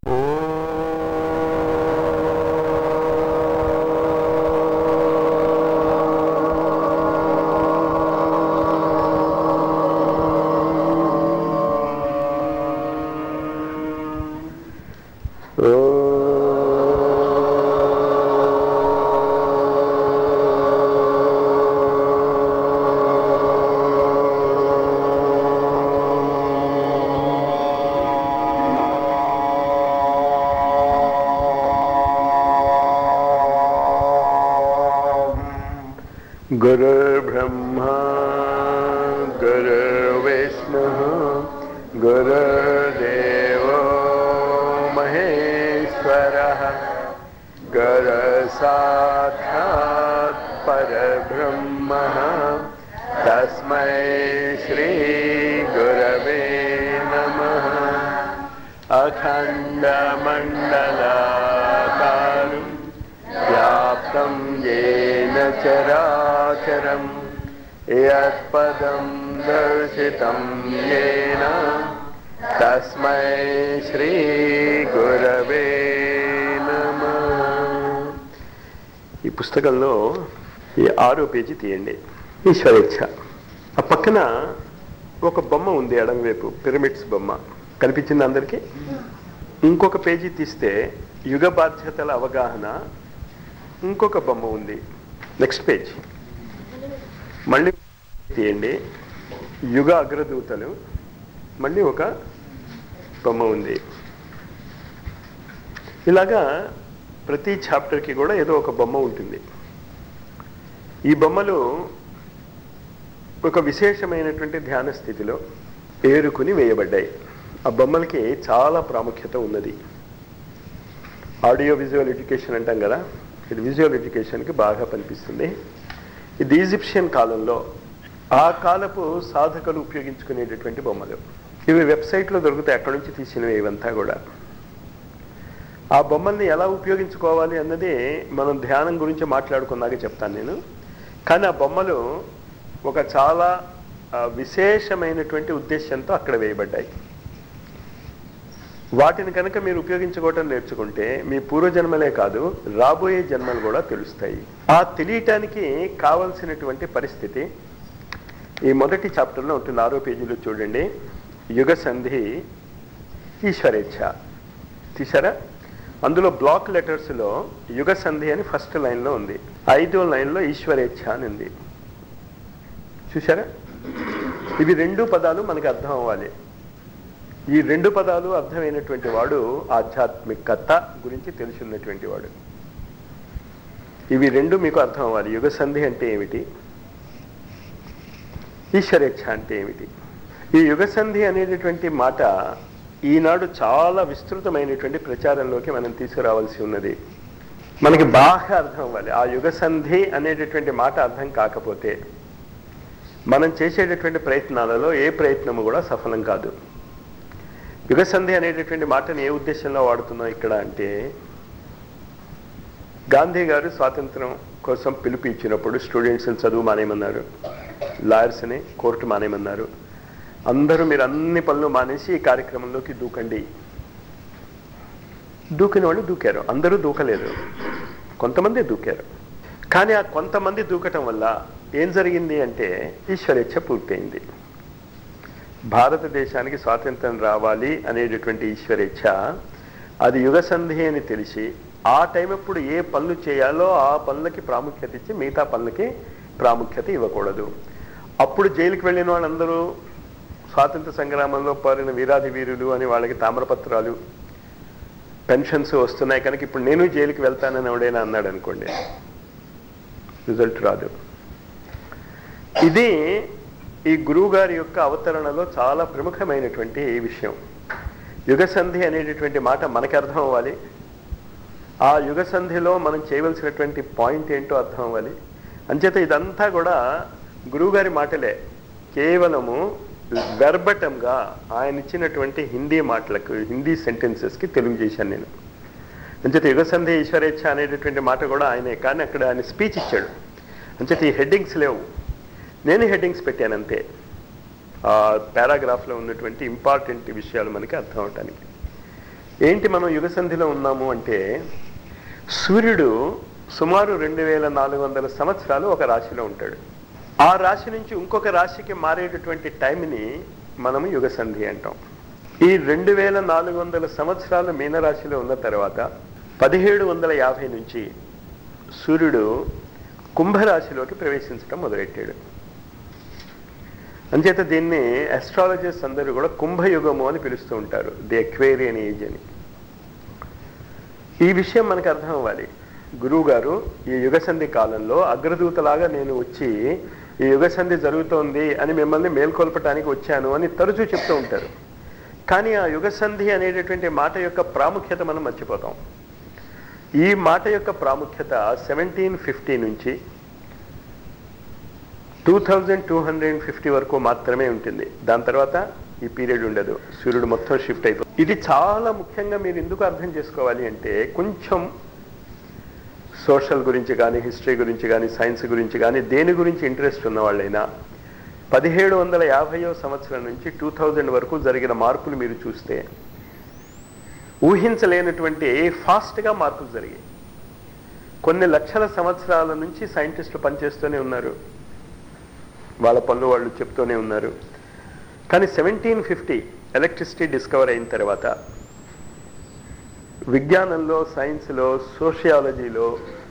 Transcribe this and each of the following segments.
गुरुर्ब्रह्मा गुरुर्विष्णुः गुरुर्देवो महेश्वरः गुरुसाक्षात् परब्रह्मः तस्मै श्रीगुरवे नमः अखण्डमण्डलाकारम् व्याप्तं येन चराचरं यत्पदं दर्शितं येन तस्मै శ్రీగురవే నమ ఈ పుస్తకంలో ఈ ఆరో పేజీ తీయండి ఈశ్వరేచ్ఛ ఆ పక్కన ఒక బొమ్మ ఉంది ఎడం వైపు పిరమిడ్స్ బొమ్మ కనిపించింది అందరికీ ఇంకొక పేజీ తీస్తే యుగ బాధ్యతల అవగాహన ఇంకొక బొమ్మ ఉంది నెక్స్ట్ పేజ్ మళ్ళీ తీయండి యుగ అగ్రదూతలు మళ్ళీ ఒక బొమ్మ ఉంది ఇలాగా ప్రతి చాప్టర్కి కూడా ఏదో ఒక బొమ్మ ఉంటుంది ఈ బొమ్మలు ఒక విశేషమైనటువంటి ధ్యాన స్థితిలో ఏరుకుని వేయబడ్డాయి ఆ బొమ్మలకి చాలా ప్రాముఖ్యత ఉన్నది ఆడియో విజువల్ ఎడ్యుకేషన్ అంటాం కదా ఇది విజువల్ ఎడ్యుకేషన్కి బాగా పనిపిస్తుంది ఇది ఈజిప్షియన్ కాలంలో ఆ కాలపు సాధకులు ఉపయోగించుకునేటటువంటి బొమ్మలు ఇవి వెబ్సైట్లో దొరుకుతాయి అక్కడి నుంచి తీసినవి ఇవంతా కూడా ఆ బొమ్మల్ని ఎలా ఉపయోగించుకోవాలి అన్నది మనం ధ్యానం గురించి మాట్లాడుకున్నాక చెప్తాను నేను కానీ ఆ బొమ్మలు ఒక చాలా ఆ, విశేషమైనటువంటి ఉద్దేశంతో అక్కడ వేయబడ్డాయి వాటిని కనుక మీరు ఉపయోగించుకోవటం నేర్చుకుంటే మీ పూర్వజన్మలే కాదు రాబోయే జన్మలు కూడా తెలుస్తాయి ఆ తెలియటానికి కావలసినటువంటి పరిస్థితి ఈ మొదటి చాప్టర్లో ఉంటుంది ఆరో పేజీలో చూడండి యుగ సంధి ఈశ్వరేచ్ఛ తీసారా అందులో బ్లాక్ లెటర్స్లో యుగ సంధి అని ఫస్ట్ లైన్లో ఉంది ఐదో లైన్లో ఈశ్వరేచ్ఛ అని ఉంది చూసారా ఇవి రెండు పదాలు మనకు అర్థం అవ్వాలి ఈ రెండు పదాలు అర్థమైనటువంటి వాడు ఆధ్యాత్మికత గురించి తెలుసున్నటువంటి వాడు ఇవి రెండు మీకు అర్థం అవ్వాలి యుగ సంధి అంటే ఏమిటి ఈశ్వరేచ్ఛ అంటే ఏమిటి ఈ యుగ సంధి అనేటటువంటి మాట ఈనాడు చాలా విస్తృతమైనటువంటి ప్రచారంలోకి మనం తీసుకురావాల్సి ఉన్నది మనకి బాగా అర్థం అవ్వాలి ఆ యుగ సంధి అనేటటువంటి మాట అర్థం కాకపోతే మనం చేసేటటువంటి ప్రయత్నాలలో ఏ ప్రయత్నము కూడా సఫలం కాదు యుగ సంధి అనేటటువంటి మాటను ఏ ఉద్దేశంలో వాడుతున్నాం ఇక్కడ అంటే గాంధీ గారు స్వాతంత్రం కోసం పిలుపు ఇచ్చినప్పుడు స్టూడెంట్స్ని చదువు మానేయమన్నారు లాయర్స్ని కోర్టు మానేయమన్నారు అందరూ మీరు అన్ని పనులు మానేసి ఈ కార్యక్రమంలోకి దూకండి దూకిన వాళ్ళు దూకారు అందరూ దూకలేదు కొంతమంది దూకారు కానీ ఆ కొంతమంది దూకటం వల్ల ఏం జరిగింది అంటే ఈశ్వరేచ్ఛ పూర్తయింది భారతదేశానికి స్వాతంత్రం రావాలి అనేటటువంటి ఈశ్వరేచ్ఛ అది యుగ సంధి అని తెలిసి ఆ టైం అప్పుడు ఏ పనులు చేయాలో ఆ పనులకి ప్రాముఖ్యత ఇచ్చి మిగతా పనులకి ప్రాముఖ్యత ఇవ్వకూడదు అప్పుడు జైలుకి వెళ్ళిన వాళ్ళందరూ స్వాతంత్ర సంగ్రామంలో పారిన వీరాధి వీరులు అని వాళ్ళకి తామ్రపత్రాలు పెన్షన్స్ వస్తున్నాయి కనుక ఇప్పుడు నేను జైలుకి వెళ్తానని ఎవడైనా అన్నాడు అనుకోండి రిజల్ట్ రాదు ఇది ఈ గురువు గారి యొక్క అవతరణలో చాలా ప్రముఖమైనటువంటి ఈ విషయం యుగ సంధి అనేటటువంటి మాట మనకి అర్థం అవ్వాలి ఆ యుగ సంధిలో మనం చేయవలసినటువంటి పాయింట్ ఏంటో అర్థం అవ్వాలి అంచేత ఇదంతా కూడా గురువుగారి మాటలే కేవలము వెర్బటంగా ఆయన ఇచ్చినటువంటి హిందీ మాటలకు హిందీ సెంటెన్సెస్కి తెలుగు చేశాను నేను అంచేత యుగ సంధి ఈశ్వరేచ్ఛ అనేటటువంటి మాట కూడా ఆయనే కానీ అక్కడ ఆయన స్పీచ్ ఇచ్చాడు అంచేత ఈ హెడ్డింగ్స్ లేవు నేను హెడ్డింగ్స్ పెట్టాను అంతే ఆ పారాగ్రాఫ్లో ఉన్నటువంటి ఇంపార్టెంట్ విషయాలు మనకి అర్థం అవటానికి ఏంటి మనం యుగ సంధిలో ఉన్నాము అంటే సూర్యుడు సుమారు రెండు వేల నాలుగు వందల సంవత్సరాలు ఒక రాశిలో ఉంటాడు ఆ రాశి నుంచి ఇంకొక రాశికి మారేటటువంటి టైంని మనము యుగ సంధి అంటాం ఈ రెండు వేల నాలుగు వందల సంవత్సరాలు మీనరాశిలో ఉన్న తర్వాత పదిహేడు వందల యాభై నుంచి సూర్యుడు కుంభరాశిలోకి ప్రవేశించడం మొదలెట్టాడు అంచేత దీన్ని అస్ట్రాలజర్స్ అందరూ కూడా కుంభయుగము అని పిలుస్తూ ఉంటారు ది ఎక్వేరియన్ ఏజ్ అని ఈ విషయం మనకు అర్థం అవ్వాలి గురువు గారు ఈ యుగసంధి కాలంలో అగ్రదూతలాగా నేను వచ్చి ఈ యుగసంధి జరుగుతోంది అని మిమ్మల్ని మేల్కొల్పటానికి వచ్చాను అని తరచూ చెప్తూ ఉంటారు కానీ ఆ యుగసంధి అనేటటువంటి మాట యొక్క ప్రాముఖ్యత మనం మర్చిపోతాం ఈ మాట యొక్క ప్రాముఖ్యత సెవెంటీన్ ఫిఫ్టీ నుంచి two thousand two hundred fifty వరకు మాత్రమే ఉంటుంది దాని తర్వాత ఈ పీరియడ్ ఉండదు సూర్యుడు మొత్తం షిఫ్ట్ అయిపోతుంది ఇది చాలా ముఖ్యంగా మీరు ఎందుకు అర్థం చేసుకోవాలి అంటే కొంచెం సోషల్ గురించి కానీ హిస్టరీ గురించి కానీ సైన్స్ గురించి కానీ దేని గురించి ఇంట్రెస్ట్ ఉన్న వాళ్ళైనా పదిహేడు వందల యాభైవ సంవత్సరం నుంచి టూ థౌజండ్ వరకు జరిగిన మార్పులు మీరు చూస్తే ఊహించలేనటువంటి ఫాస్ట్గా మార్పులు జరిగాయి కొన్ని లక్షల సంవత్సరాల నుంచి సైంటిస్టులు పనిచేస్తూనే ఉన్నారు వాళ్ళ పనులు వాళ్ళు చెప్తూనే ఉన్నారు కానీ సెవెంటీన్ ఫిఫ్టీ ఎలక్ట్రిసిటీ డిస్కవర్ అయిన తర్వాత విజ్ఞానంలో సైన్స్లో సోషియాలజీలో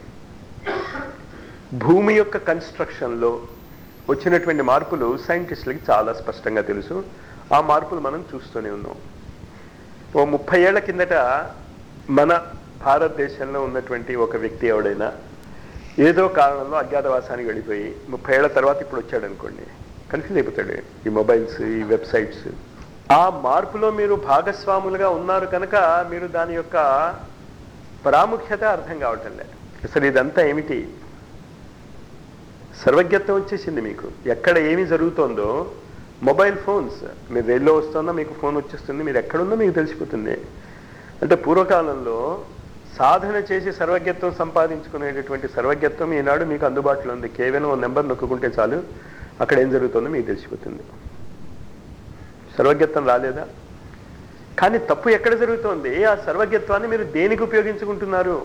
భూమి యొక్క కన్స్ట్రక్షన్లో వచ్చినటువంటి మార్పులు సైంటిస్టులకి చాలా స్పష్టంగా తెలుసు ఆ మార్పులు మనం చూస్తూనే ఉన్నాం ఓ ముప్పై ఏళ్ల కిందట మన భారతదేశంలో ఉన్నటువంటి ఒక వ్యక్తి ఎవడైనా ఏదో కారణంలో అజ్ఞాతవాసానికి వెళ్ళిపోయి ముప్పై ఏళ్ల తర్వాత ఇప్పుడు వచ్చాడు అనుకోండి కన్ఫ్యూజ్ అయిపోతాడు ఈ మొబైల్స్ ఈ వెబ్సైట్స్ ఆ మార్పులో మీరు భాగస్వాములుగా ఉన్నారు కనుక మీరు దాని యొక్క ప్రాముఖ్యత అర్థం కావటం లేదు అసలు ఇదంతా ఏమిటి సర్వజ్ఞత్వం వచ్చేసింది మీకు ఎక్కడ ఏమి జరుగుతోందో మొబైల్ ఫోన్స్ మీరు రైల్లో వస్తున్నా మీకు ఫోన్ వచ్చేస్తుంది మీరు ఎక్కడున్నా మీకు తెలిసిపోతుంది అంటే పూర్వకాలంలో సాధన చేసి సర్వజ్ఞత్వం సంపాదించుకునేటటువంటి సర్వజ్ఞత్వం ఈనాడు మీకు అందుబాటులో ఉంది కేవలం ఓ నెంబర్ నొక్కుంటే చాలు అక్కడ ఏం జరుగుతుందో మీకు తెలిసిపోతుంది సర్వజ్ఞత్వం రాలేదా కానీ తప్పు ఎక్కడ జరుగుతోంది ఆ సర్వజ్ఞత్వాన్ని మీరు దేనికి ఉపయోగించుకుంటున్నారు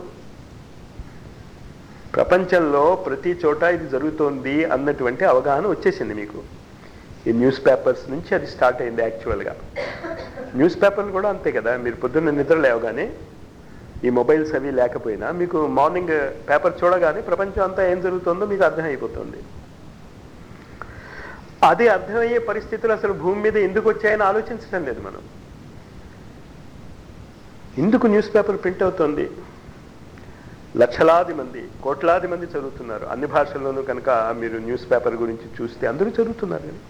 ప్రపంచంలో ప్రతి చోట ఇది జరుగుతోంది అన్నటువంటి అవగాహన వచ్చేసింది మీకు ఈ న్యూస్ పేపర్స్ నుంచి అది స్టార్ట్ అయింది యాక్చువల్గా న్యూస్ పేపర్లు కూడా అంతే కదా మీరు పొద్దున్న నిద్ర లేవగానే ఈ మొబైల్స్ అవి లేకపోయినా మీకు మార్నింగ్ పేపర్ చూడగానే ప్రపంచం అంతా ఏం జరుగుతుందో మీకు అర్థమైపోతుంది అది అర్థమయ్యే పరిస్థితులు అసలు భూమి మీద ఎందుకు వచ్చాయని ఆలోచించడం లేదు మనం ఎందుకు న్యూస్ పేపర్ ప్రింట్ అవుతోంది లక్షలాది మంది కోట్లాది మంది చదువుతున్నారు అన్ని భాషల్లోనూ కనుక మీరు న్యూస్ పేపర్ గురించి చూస్తే అందరూ చదువుతున్నారు కదా.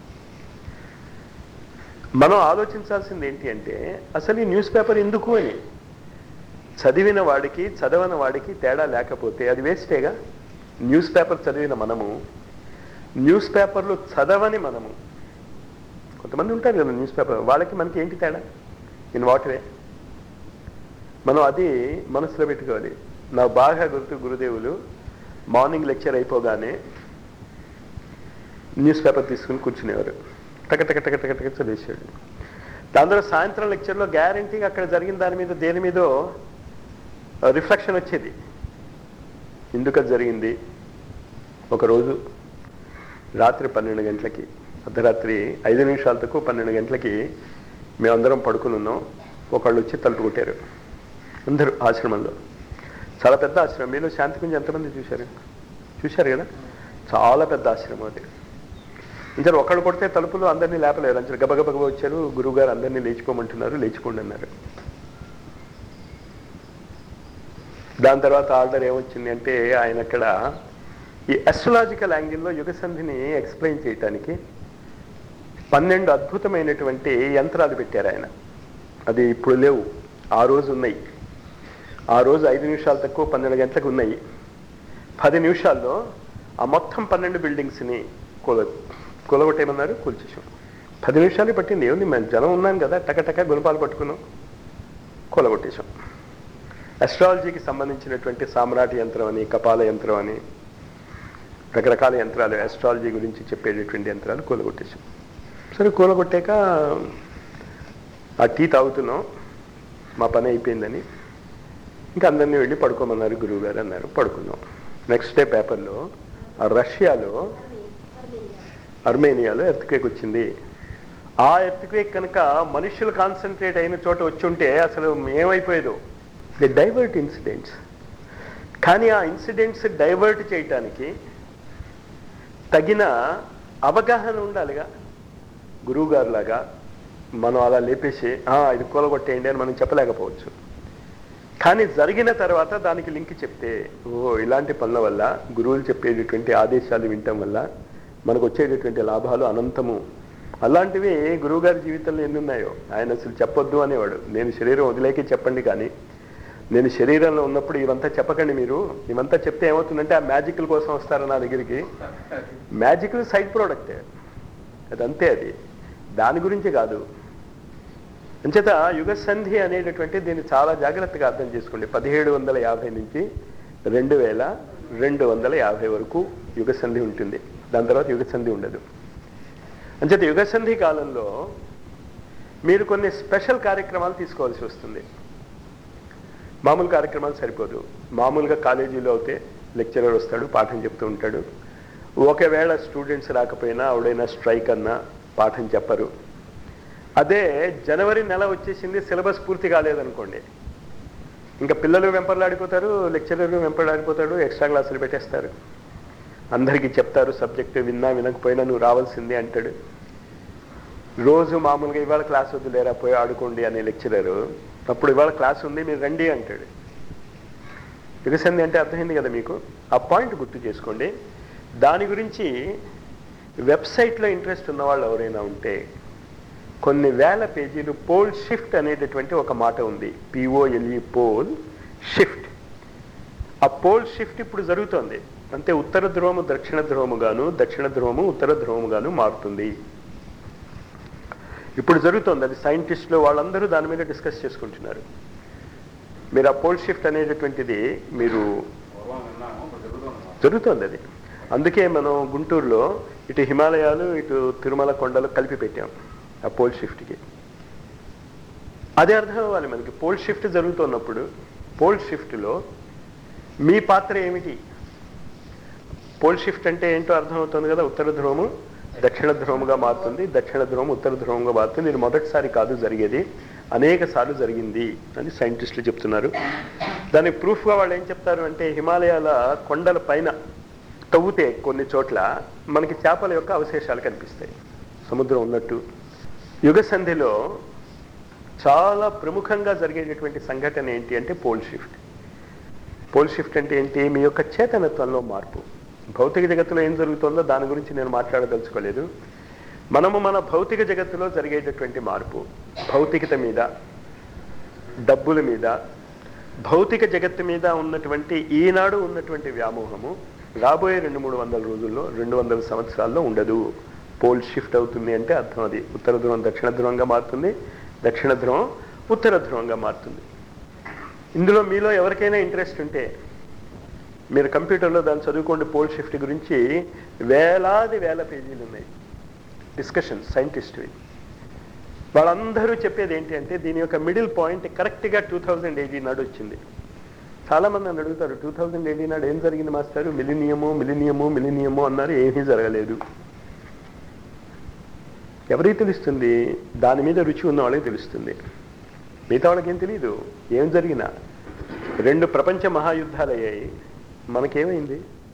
మనం ఆలోచించాల్సింది ఏంటి అంటే అసలు ఈ న్యూస్ పేపర్ ఎందుకు అని చదివిన వాడికి చదవని వాడికి తేడా లేకపోతే అది వేస్టేగా న్యూస్ పేపర్ చదివిన మనము న్యూస్ పేపర్లు చదవని మనము కొంతమంది ఉంటారు కదా న్యూస్ పేపర్ వాళ్ళకి మనకి ఏంటి తేడా ఇన్ వాట్ వే మనం అది మనసులో పెట్టుకోవాలి నాకు బాగా గుర్తు గురుదేవులు మార్నింగ్ లెక్చర్ అయిపోగానే న్యూస్ పేపర్ తీసుకుని కూర్చునేవారు టక టక టక టక టక చదివేసాడు దాంతో సాయంత్రం లెక్చర్లో గ్యారంటీగా అక్కడ జరిగిన దాని మీద దేని మీదో రిఫ్లెక్షన్ వచ్చేది ఎందుకు అది జరిగింది ఒకరోజు రాత్రి పన్నెండు గంటలకి అర్ధరాత్రి ఐదు నిమిషాల తక్కువ పన్నెండు గంటలకి మేమందరం పడుకుని ఉన్నాం ఒకళ్ళు వచ్చి తలుపు కొట్టారు అందరూ ఆశ్రమంలో చాలా పెద్ద ఆశ్రమం మీలో శాంతి గురించి ఎంతమంది చూశారు చూశారు కదా చాలా పెద్ద ఆశ్రమం అది ఇంకా ఒకళ్ళు కొడితే తలుపులు అందరినీ లేపలేరు అంచరు గబగబగబ వచ్చారు గురువుగారు అందరినీ లేచిపోమంటున్నారు లేచిపోండి అన్నారు దాని తర్వాత ఆర్డర్ ఏమొచ్చింది అంటే ఆయన అక్కడ ఈ అస్ట్రలాజికల్ యాంగిల్లో యుగసంధిని ఎక్స్ప్లెయిన్ చేయటానికి పన్నెండు అద్భుతమైనటువంటి యంత్రాలు పెట్టారు ఆయన అది ఇప్పుడు లేవు ఆ రోజు ఉన్నాయి ఆ రోజు ఐదు నిమిషాలు తక్కువ పన్నెండు గంటలకు ఉన్నాయి పది నిమిషాల్లో ఆ మొత్తం పన్నెండు బిల్డింగ్స్ని కూల కూలగొట్టేయమన్నారు కూల్చేసాం పది నిమిషాలు పట్టింది ఏముంది మేము జనం ఉన్నాం కదా టకటక గుణపాలు పట్టుకున్నాం కూలగొట్టేశాం అస్ట్రాలజీకి సంబంధించినటువంటి సామ్రాట్ యంత్రం అని కపాల యంత్రం అని రకరకాల యంత్రాలు అస్ట్రాలజీ గురించి చెప్పేటటువంటి యంత్రాలు కూలగొట్టేశాం సరే కూలగొట్టాక ఆ టీ తాగుతున్నాం మా పని అయిపోయిందని ఇంకా అందరినీ వెళ్ళి పడుకోమన్నారు గురువు గారు అన్నారు పడుకున్నాం నెక్స్ట్ డే పేపర్లో ఆ రష్యాలో అర్మేనియాలో ఎర్త్క్వేక్ వచ్చింది ఆ ఎర్త్క్వేక్ కనుక మనుషులు కాన్సన్ట్రేట్ అయిన చోట వచ్చి ఉంటే అసలు ఏమైపోయేదో ది డైవర్ట్ ఇన్సిడెంట్స్ కానీ ఆ ఇన్సిడెంట్స్ డైవర్ట్ చేయటానికి తగిన అవగాహన ఉండాలిగా గురువు గారు లాగా మనం అలా లేపేసి "ఆ, ఇది కూలగొట్టేయండి అని మనం చెప్పలేకపోవచ్చు కానీ జరిగిన తర్వాత దానికి లింక్ చెప్తే ఓ ఇలాంటి పనుల వల్ల గురువులు చెప్పేటటువంటి ఆదేశాలు వినటం వల్ల మనకు వచ్చేటటువంటి లాభాలు అనంతము అలాంటివి గురువుగారి జీవితంలో ఎన్ని ఉన్నాయో ఆయన అసలు చెప్పొద్దు అనేవాడు నేను శరీరం వదిలేకే చెప్పండి కానీ నేను శరీరంలో ఉన్నప్పుడు ఇవంతా చెప్పకండి మీరు ఇవంతా చెప్తే ఏమవుతుందంటే ఆ మ్యాజిక్ల కోసం వస్తారు నా దగ్గరికి మ్యాజికల్ సైడ్ ప్రోడక్టే అది అంతే అది దాని గురించి కాదు అంచేత యుగ సంధి అనేటటువంటి దీన్ని చాలా జాగ్రత్తగా అర్థం చేసుకోండి పదిహేడు వందల యాభై నుంచి రెండు వేల రెండు వందల యాభై వరకు యుగ సంధి ఉంటుంది దాని తర్వాత యుగ సంధి ఉండదు అంచేత యుగ సంధి కాలంలో మీరు కొన్ని స్పెషల్ కార్యక్రమాలు తీసుకోవాల్సి వస్తుంది మామూలు కార్యక్రమాలు సరిపోదు మామూలుగా కాలేజీలో అయితే లెక్చరర్ వస్తాడు పాఠం చెప్తూ ఉంటాడు ఒకవేళ స్టూడెంట్స్ రాకపోయినా ఆవిడైనా స్ట్రైక్ అన్నా పాఠం చెప్పరు అదే జనవరి నెల వచ్చేసింది సిలబస్ పూర్తి కాలేదనుకోండి ఇంకా పిల్లలు వెంపర్లాడిపోతారు లెక్చరర్ వెంపర్లాడిపోతాడు ఎక్స్ట్రా క్లాసులు పెట్టేస్తారు అందరికీ చెప్తారు సబ్జెక్టు విన్నా వినకపోయినా నువ్వు రావాల్సిందే అంటాడు రోజు మామూలుగా ఇవాళ క్లాస్ వద్దు లేరా పోయి ఆడుకోండి అనే లెక్చరరు అప్పుడు ఇవాళ క్లాస్ ఉంది మీరు రండి అంటాడు యుగసంధి అంటే అర్థమైంది కదా మీకు ఆ పాయింట్ గుర్తు చేసుకోండి దాని గురించి వెబ్సైట్లో ఇంట్రెస్ట్ ఉన్న వాళ్ళు ఎవరైనా ఉంటే కొన్ని వేల పేజీలు పోల్ షిఫ్ట్ అనేటటువంటి ఒక మాట ఉంది పిఓఎల్ఈ పోల్ షిఫ్ట్ ఆ పోల్ షిఫ్ట్ ఇప్పుడు జరుగుతోంది అంటే ఉత్తర ధ్రువము దక్షిణ ధ్రువముగాను దక్షిణ ధ్రువము ఉత్తర ధ్రువముగాను మారుతుంది ఇప్పుడు జరుగుతోంది అది సైంటిస్టులు వాళ్ళందరూ దాని మీద డిస్కస్ చేసుకుంటున్నారు మీరు ఆ పోల్ షిఫ్ట్ అనేటటువంటిది మీరు పూర్వం విన్నాము ఇప్పుడు జరుగుతుంది జరుగుతోంది అది అందుకే మనం గుంటూరులో ఇటు హిమాలయాలు ఇటు తిరుమల కొండలు కలిపి పెట్టాం ఆ పోల్ షిఫ్ట్కి అదే అర్థం అవ్వాలి మనకి పోల్ షిఫ్ట్ జరుగుతున్నప్పుడు పోల్ షిఫ్ట్లో మీ పాత్ర ఏమిటి పోల్ షిఫ్ట్ అంటే ఏంటో అర్థమవుతుంది కదా ఉత్తర ధ్రువము దక్షిణ ధ్రువముగా మారుతుంది దక్షిణ ధ్రువం ఉత్తర ధ్రువంగా మారుతుంది ఇది మొదటిసారి కాదు జరిగేది అనేక సార్లు జరిగింది అని సైంటిస్టులు చెప్తున్నారు దానికి ప్రూఫ్గా వాళ్ళు ఏం చెప్తారు అంటే హిమాలయాల కొండల పైన తవ్వుతే కొన్ని చోట్ల మనకి చేపల యొక్క అవశేషాలు కనిపిస్తాయి సముద్రం ఉన్నట్టు యుగ సంధిలో చాలా ప్రముఖంగా జరిగేటటువంటి సంఘటన ఏంటి అంటే పోల్ షిఫ్ట్ పోల్ షిఫ్ట్ అంటే ఏంటి మీ యొక్క చేతనత్వంలో మార్పు భౌతిక జగత్తులో ఏం జరుగుతుందో దాని గురించి నేను మాట్లాడదలుచుకోలేదు మనము మన భౌతిక జగత్తులో జరిగేటటువంటి మార్పు భౌతికత మీద డబ్బుల మీద భౌతిక జగత్తు మీద ఉన్నటువంటి ఈనాడు ఉన్నటువంటి వ్యామోహము రాబోయే రెండు మూడు వందల రోజుల్లో రెండు వందల సంవత్సరాల్లో ఉండదు పోల్ షిఫ్ట్ అవుతుంది అంటే అర్థం అది ఉత్తర ధ్రువం దక్షిణ ధ్రువంగా మారుతుంది దక్షిణ ధ్రువం ఉత్తర ధ్రువంగా మారుతుంది ఇందులో మీలో ఎవరికైనా ఇంట్రెస్ట్ ఉంటే మీరు కంప్యూటర్లో దాన్ని చదువుకోండి పోల్ షిఫ్ట్ గురించి వేలాది వేల పేజీలు ఉన్నాయి డిస్కషన్ సైంటిస్ట్వి వాళ్ళందరూ చెప్పేది ఏంటి అంటే దీని యొక్క మిడిల్ పాయింట్ కరెక్ట్గా టూ థౌజండ్ ఎయిటీ నాడు వచ్చింది చాలా మంది నన్ను అడుగుతారు టూ థౌజండ్ ఎయిటీ నాడు ఏం జరిగింది మాస్టారు మిలినియము మిలినియము మిలినియము అన్నారు ఏమీ జరగలేదు ఎవరికి తెలుస్తుంది దాని మీద రుచి ఉన్న వాళ్ళకి తెలుస్తుంది మిగతా వాళ్ళకి ఏం తెలియదు ఏం జరిగినా రెండు ప్రపంచ మహాయుద్ధాలు అయ్యాయి మనకేమైంది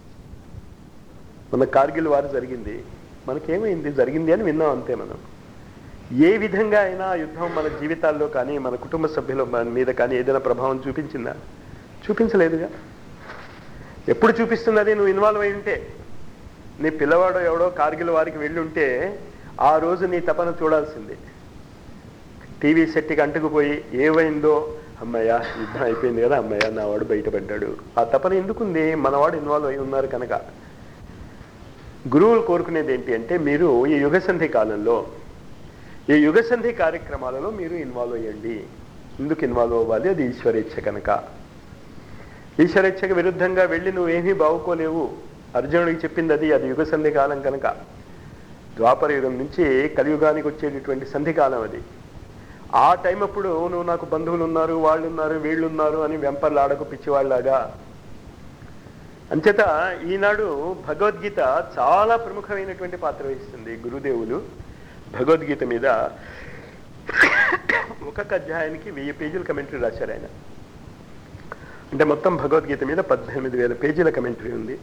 మన కార్గిల్ వారు జరిగింది మనకేమైంది జరిగింది అని విన్నాం అంతే మనం ఏ విధంగా అయినా ఆ యుద్ధం మన జీవితాల్లో కానీ మన కుటుంబ సభ్యుల మన మీద కానీ ఏదైనా ప్రభావం చూపించిందా చూపించలేదుగా ఎప్పుడు చూపిస్తున్నది నువ్వు ఇన్వాల్వ్ అయి ఉంటే నీ పిల్లవాడు ఎవడో కార్గిల్ వారికి వెళ్ళి ఉంటే ఆ రోజు నీ తపన చూడాల్సిందే టీవీ సెట్కి అంటుకుపోయి ఏమైందో అమ్మయ్య యుద్ధం అయిపోయింది కదా అమ్మయ్య నా వాడు బయటపడ్డాడు ఆ తపన ఎందుకుంది మనవాడు ఇన్వాల్వ్ అయి ఉన్నారు కనుక గురువులు కోరుకునేది ఏంటి అంటే మీరు ఈ యుగసంధి కాలంలో ఈ యుగసంధి కార్యక్రమాలలో మీరు ఇన్వాల్వ్ అయ్యండి ఎందుకు ఇన్వాల్వ్ అవ్వాలి అది ఈశ్వరేచ్ఛ కనుక ఈశ్వరేచ్ఛకు విరుద్ధంగా వెళ్ళి నువ్వేమీ బాగుకోలేవు అర్జునుడికి చెప్పింది అది అది యుగసంధి కాలం కనుక ద్వాపర యుగం నుంచి కలియుగానికి వచ్చేటటువంటి సంధి కాలం అది ఆ టైం అప్పుడు నువ్వు నాకు బంధువులు ఉన్నారు వాళ్ళు ఉన్నారు వీళ్ళు ఉన్నారు అని వెంపర్లాడకు పిచ్చివాళ్ళలాగా అంచేత ఈనాడు భగవద్గీత చాలా ప్రముఖమైనటువంటి పాత్ర వహిస్తుంది గురుదేవులు భగవద్గీత మీద ఒక్కొక్క అధ్యాయానికి వెయ్యి పేజీల కమెంటరీ రాశారు ఆయన అంటే మొత్తం భగవద్గీత మీద పద్దెనిమిది వేల పేజీల కమెంటరీ ఉంది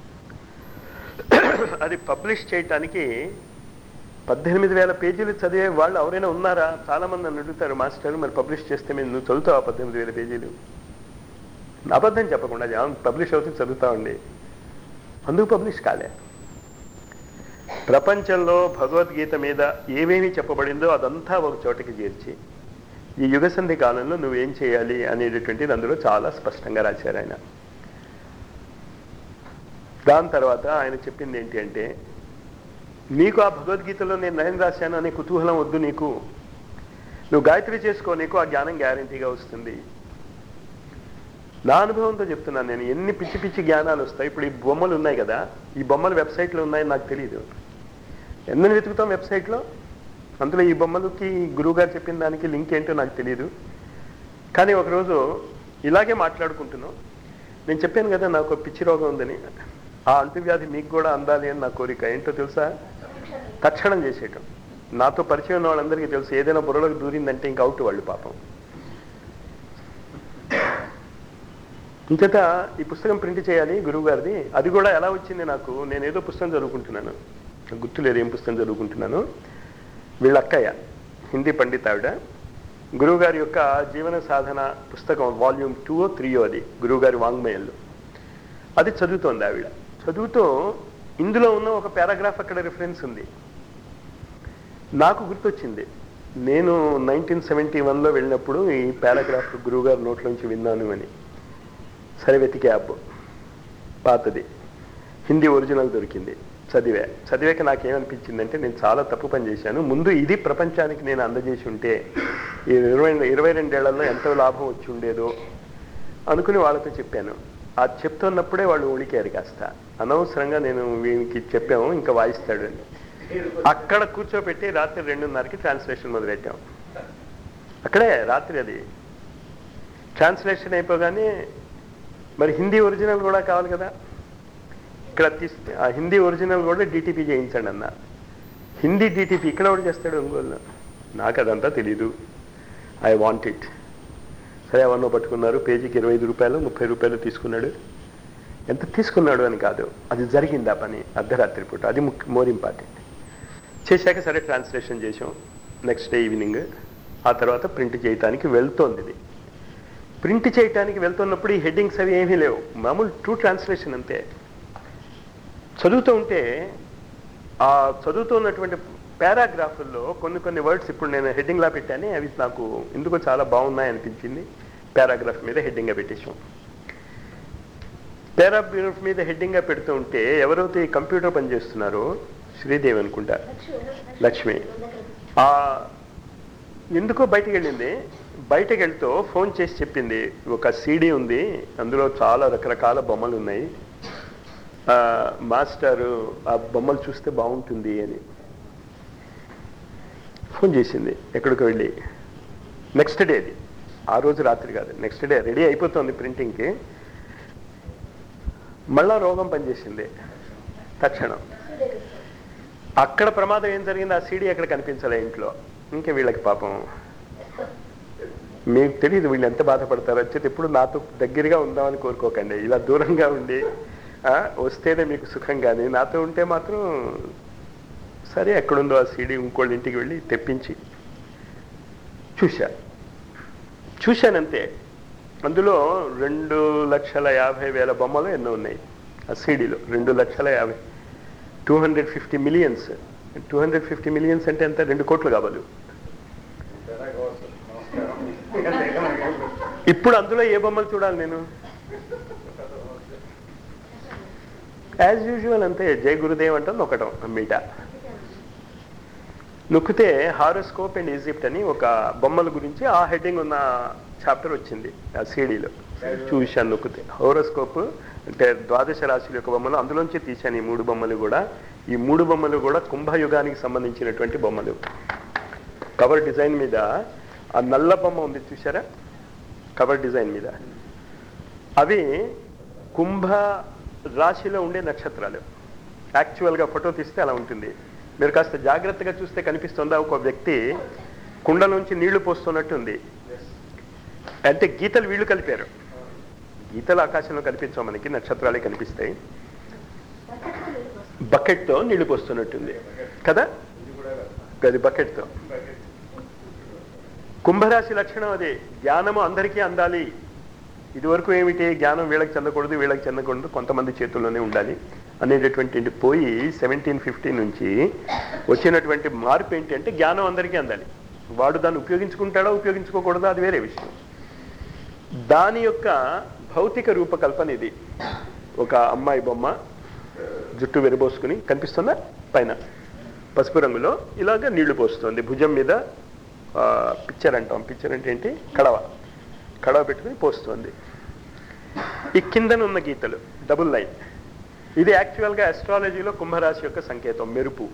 అది పబ్లిష్ చేయటానికి పద్దెనిమిది వేల పేజీలు చదివే వాళ్ళు ఎవరైనా ఉన్నారా చాలా మంది నన్ను అడుగుతారు మాస్టర్ మరి పబ్లిష్ చేస్తే మీరు నువ్వు చదువుతావా పద్దెనిమిది వేల పేజీలు అబద్ధం చెప్పకుండా అవును పబ్లిష్ అవుతుంది చదువుతామండి అందుకు పబ్లిష్ కాలే ప్రపంచంలో భగవద్గీత మీద ఏమేమి చెప్పబడిందో అదంతా ఒక చోటకి చేర్చి ఈ యుగసంధి కాలంలో నువ్వేం చేయాలి అనేటటువంటిది అందులో చాలా స్పష్టంగా రాశారు ఆయన దాని తర్వాత ఆయన చెప్పింది ఏంటి అంటే నీకు ఆ భగవద్గీతలో నేను నయం రాశాను అనే కుతూహలం వద్దు నీకు నువ్వు గాయత్రి చేసుకో నీకు ఆ జ్ఞానం గ్యారంటీగా వస్తుంది నా అనుభవంతో చెప్తున్నాను నేను ఎన్ని పిచ్చి పిచ్చి జ్ఞానాలు వస్తాయి ఇప్పుడు ఈ బొమ్మలు ఉన్నాయి కదా ఈ బొమ్మలు వెబ్సైట్లో ఉన్నాయని నాకు తెలియదు ఎందుకు వెతుకుతాం వెబ్సైట్లో అందులో ఈ బొమ్మలకి గురువు గారు చెప్పిన దానికి లింక్ ఏంటో నాకు తెలియదు కానీ ఒకరోజు ఇలాగే మాట్లాడుకుంటున్నాం నేను చెప్పాను కదా నాకు ఒక పిచ్చి రోగం ఉందని ఆ అంటువ్యాధి మీకు కూడా అందాలి అని నా కోరిక ఏంటో తెలుసా తక్షణం చేసేయటం నాతో పరిచయం ఉన్న వాళ్ళందరికీ తెలుసు ఏదైనా బుర్రలోకి దూరిందంటే ఇంక అవుట్ వాళ్ళు పాపం ఇంకట ఈ పుస్తకం ప్రింట్ చేయాలి గురువు గారిది అది కూడా ఎలా వచ్చింది నాకు నేను ఏదో పుస్తకం చదువుకుంటున్నాను నాకు గుర్తులేదు ఏం పుస్తకం చదువుకుంటున్నాను వీళ్ళ అక్కయ్య హిందీ పండిత ఆవిడ గురువుగారి యొక్క జీవన సాధన పుస్తకం వాల్యూమ్ టూ త్రీయో అది గురువుగారి వాంగ్మయంలో అది చదువుతోంది ఆవిడ చదువుతూ ఇందులో ఉన్న ఒక పారాగ్రాఫ్ అక్కడ రిఫరెన్స్ ఉంది నాకు గుర్తొచ్చింది నేను నైన్టీన్ సెవెంటీ వన్లో వెళ్ళినప్పుడు ఈ పారాగ్రాఫ్ గురువుగారి నోట్లోంచి విన్నాను అని సరే వెతికే యాప్ పాతది హిందీ ఒరిజినల్ దొరికింది చదివా చదివాక నాకేమనిపించిందంటే నేను చాలా తప్పు పని చేశాను ముందు ఇది ప్రపంచానికి నేను అందజేసి ఉంటే ఈ ఇరవై ఇరవై రెండేళ్లలో ఎంతో లాభం వచ్చి ఉండేదో అనుకుని వాళ్ళతో చెప్పాను ఆ చెప్తున్నప్పుడే వాళ్ళు ఉడికారు కాస్త అనవసరంగా నేను వీనికి చెప్పాము ఇంకా వాయిస్తాడు అని అక్కడ కూర్చోబెట్టి రాత్రి రెండున్నరకి ట్రాన్స్లేషన్ మొదలెట్టాం అక్కడే రాత్రి అది ట్రాన్స్లేషన్ అయిపోగానే మరి హిందీ ఒరిజినల్ కూడా కావాలి కదా ఇక్కడ తీస్తే ఆ హిందీ ఒరిజినల్ కూడా డిటిపి చేయించండి అన్న హిందీ డిటిపి ఇక్కడ కూడా చేస్తాడు ఒంగోలు నాకు అదంతా తెలీదు ఐ వాంట్ ఇట్ సరే అవన్నో పట్టుకున్నారు పేజీకి ఇరవై ఐదు రూపాయలు ముప్పై రూపాయలు తీసుకున్నాడు ఎంత తీసుకున్నాడు అని కాదు అది జరిగింది ఆ పని అర్ధరాత్రి పూట అది మోర్ ఇంపార్టెంట్ చేశాక సరే ట్రాన్స్లేషన్ చేసాం నెక్స్ట్ డే ఈవినింగ్ ఆ తర్వాత ప్రింట్ చేయటానికి వెళ్తోంది ఇది ప్రింట్ చేయటానికి వెళ్తున్నప్పుడు ఈ హెడ్డింగ్స్ అవి ఏమీ లేవు మామూలు ట్రూ ట్రాన్స్లేషన్ అంతే చదువుతూ ఉంటే ఆ చదువుతున్నటువంటి పారాగ్రాఫుల్లో కొన్ని కొన్ని వర్డ్స్ ఇప్పుడు నేను హెడ్డింగ్లా పెట్టాను అవి నాకు ఎందుకో చాలా బాగున్నాయి అనిపించింది పారాగ్రాఫ్ మీద హెడ్డింగ్గా పెట్టేసాం పారాగ్రాఫ్ మీద హెడ్డింగ్గా పెడుతూ ఉంటే ఎవరైతే ఈ కంప్యూటర్ పనిచేస్తున్నారో శ్రీదేవి అనుకుంటా లక్ష్మి ఆ ఎందుకో బయటికి వెళ్ళింది బయటకు వెళ్తూ ఫోన్ చేసి చెప్పింది ఒక సీడీ ఉంది అందులో చాలా రకరకాల బొమ్మలు ఉన్నాయి ఆ, మాస్టారు ఆ బొమ్మలు చూస్తే బాగుంటుంది అని ఫోన్ చేసింది ఎక్కడికి వెళ్ళి నెక్స్ట్ డే అది ఆ రోజు రాత్రి కాదు నెక్స్ట్ డే రెడీ అయిపోతుంది ప్రింటింగ్కి మళ్ళా రోగం పనిచేసింది తక్షణం అక్కడ ప్రమాదం ఏం జరిగింది ఆ సీడీ ఎక్కడ కనిపించలే ఇంట్లో ఇంకా వీళ్ళకి పాపం మీకు తెలియదు వీళ్ళు ఎంత బాధపడతారో వచ్చేది ఎప్పుడు నాతో దగ్గరగా ఉందామని కోరుకోకండి ఇలా దూరంగా ఉండి ఆ, వస్తేనే మీకు సుఖం కానీ నాతో ఉంటే మాత్రం సరే ఎక్కడుందో ఆ సీడీ ఇంకోళ్ళ ఇంటికి వెళ్ళి తెప్పించి చూశా చూశానంతే అందులో రెండు లక్షల యాభై వేల బొమ్మలు ఎన్నో ఉన్నాయి ఆ సీడీలో రెండు లక్షల యాభై two hundred fifty millions two hundred fifty millions అంటే ఎంత రెండు కోట్లు కావాలి నమస్కారం ఇప్పుడు అందులో ఏ బొమ్మలు చూడాలి నేను యాజ్ యూజువల్ అంతే జై గురుదేవ్ అంటే నొక్కటం మీట నొక్కితే హారోస్కోప్ అండ్ ఈజిప్ట్ అని ఒక బొమ్మల గురించి ఆ హెడ్డింగ్ ఉన్న చాప్టర్ వచ్చింది ఆ సీడీలో చూశాను నొక్కితే హోరోస్కోప్ అంటే ద్వాదశ రాశుల యొక్క బొమ్మలు అందులోంచి తీశాను ఈ మూడు బొమ్మలు కూడా ఈ మూడు బొమ్మలు కూడా కుంభయుగానికి సంబంధించినటువంటి బొమ్మలు కవర్ డిజైన్ మీద ఆ నల్ల బొమ్మ ఉంది చూసారా కవర్ డిజైన్ మీద అవి కుంభ రాశిలో ఉండే నక్షత్రాలు యాక్చువల్గా ఫోటో తీస్తే అలా ఉంటుంది మీరు కాస్త జాగ్రత్తగా చూస్తే కనిపిస్తుందా ఒక వ్యక్తి కుండలోంచి నీళ్లు పోస్తున్నట్టు ఉంది అంటే గీతలు వీళ్ళు కలిపారు గీతలు ఆకాశంలో కనిపించవు మనకి నక్షత్రాలే కనిపిస్తాయి బకెట్తో నీళ్లు పోస్తున్నట్టుంది కదా ఇది కూడా కాదు. అది బకెట్తో కుంభరాశి లక్షణం అదే జ్ఞానము అందరికీ అందాలి ఇదివరకు ఏమిటి జ్ఞానం వీళ్ళకి చెందకూడదు వీళ్ళకి చెందకూడదు కొంతమంది చేతుల్లోనే ఉండాలి అనేటటువంటి పోయి సెవెంటీన్ ఫిఫ్టీ నుంచి వచ్చినటువంటి మార్పు ఏంటి అంటే జ్ఞానం అందరికీ అందాలి వాడు దాన్ని ఉపయోగించుకుంటాడా ఉపయోగించుకోకూడదా అది వేరే విషయం దాని యొక్క భౌతిక రూపకల్పన ఇది ఒక అమ్మాయి బొమ్మ జుట్టు వెరబోసుకుని కనిపిస్తుందా పైన పసుపు రంగులో ఇలాగ నీళ్లు పోస్తుంది భుజం మీద ఆ, పిక్చర్ అంటాం పిక్చర్ అంటే ఏంటి కడవ కడవ పెట్టుకుని పోస్తుంది ఈ కిందన ఉన్న గీతలు డబుల్ లైన్ ఇది యాక్చువల్గా అస్ట్రాలజీలో కుంభరాశి యొక్క సంకేతం మెరుపు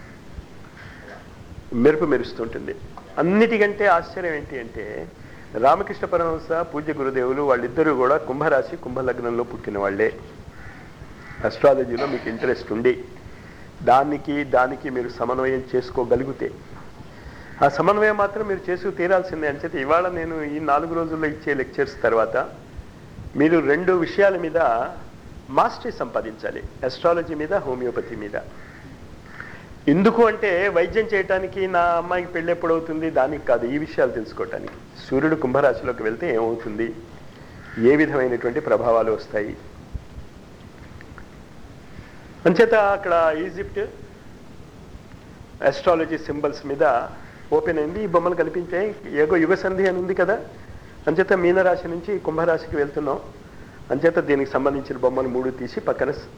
మెరుపు మెరుస్తుంటుంది అన్నిటికంటే ఆశ్చర్యం ఏంటి అంటే రామకృష్ణ పరమహంస పూజ్య గురుదేవులు వాళ్ళిద్దరూ కూడా కుంభరాశి కుంభలగ్నంలో పుట్టిన వాళ్ళే అస్ట్రాలజీలో మీకు ఇంట్రెస్ట్ ఉండి దానికి దానికి మీరు సమన్వయం చేసుకోగలిగితే ఆ సమన్వయం మాత్రం మీరు చేసుకు తీరాల్సిందే అని చెప్పి ఇవాళ నేను ఈ నాలుగు రోజుల్లో ఇచ్చే లెక్చర్స్ తర్వాత మీరు రెండు విషయాల మీద మాస్టరీ సంపాదించాలి అస్ట్రాలజీ మీద హోమియోపతి మీద ఎందుకు అంటే వైద్యం చేయటానికి నా అమ్మాయికి పెళ్ళి ఎప్పుడు అవుతుంది దానికి కాదు ఈ విషయాలు తెలుసుకోవటానికి సూర్యుడు కుంభరాశిలోకి వెళ్తే ఏమవుతుంది ఏ విధమైనటువంటి ప్రభావాలు వస్తాయి అంచేత అక్కడ ఈజిప్ట్ అస్ట్రాలజీ సింబల్స్ మీద ఓపెన్ అయింది ఈ బొమ్మలు కనిపించాయి ఏగో యుగ సంధి అని ఉంది కదా అంచేత మీనరాశి నుంచి కుంభరాశికి వెళ్తున్నాం అంచేత దీనికి సంబంధించిన బొమ్మలు మూడు తీసి పక్కన స-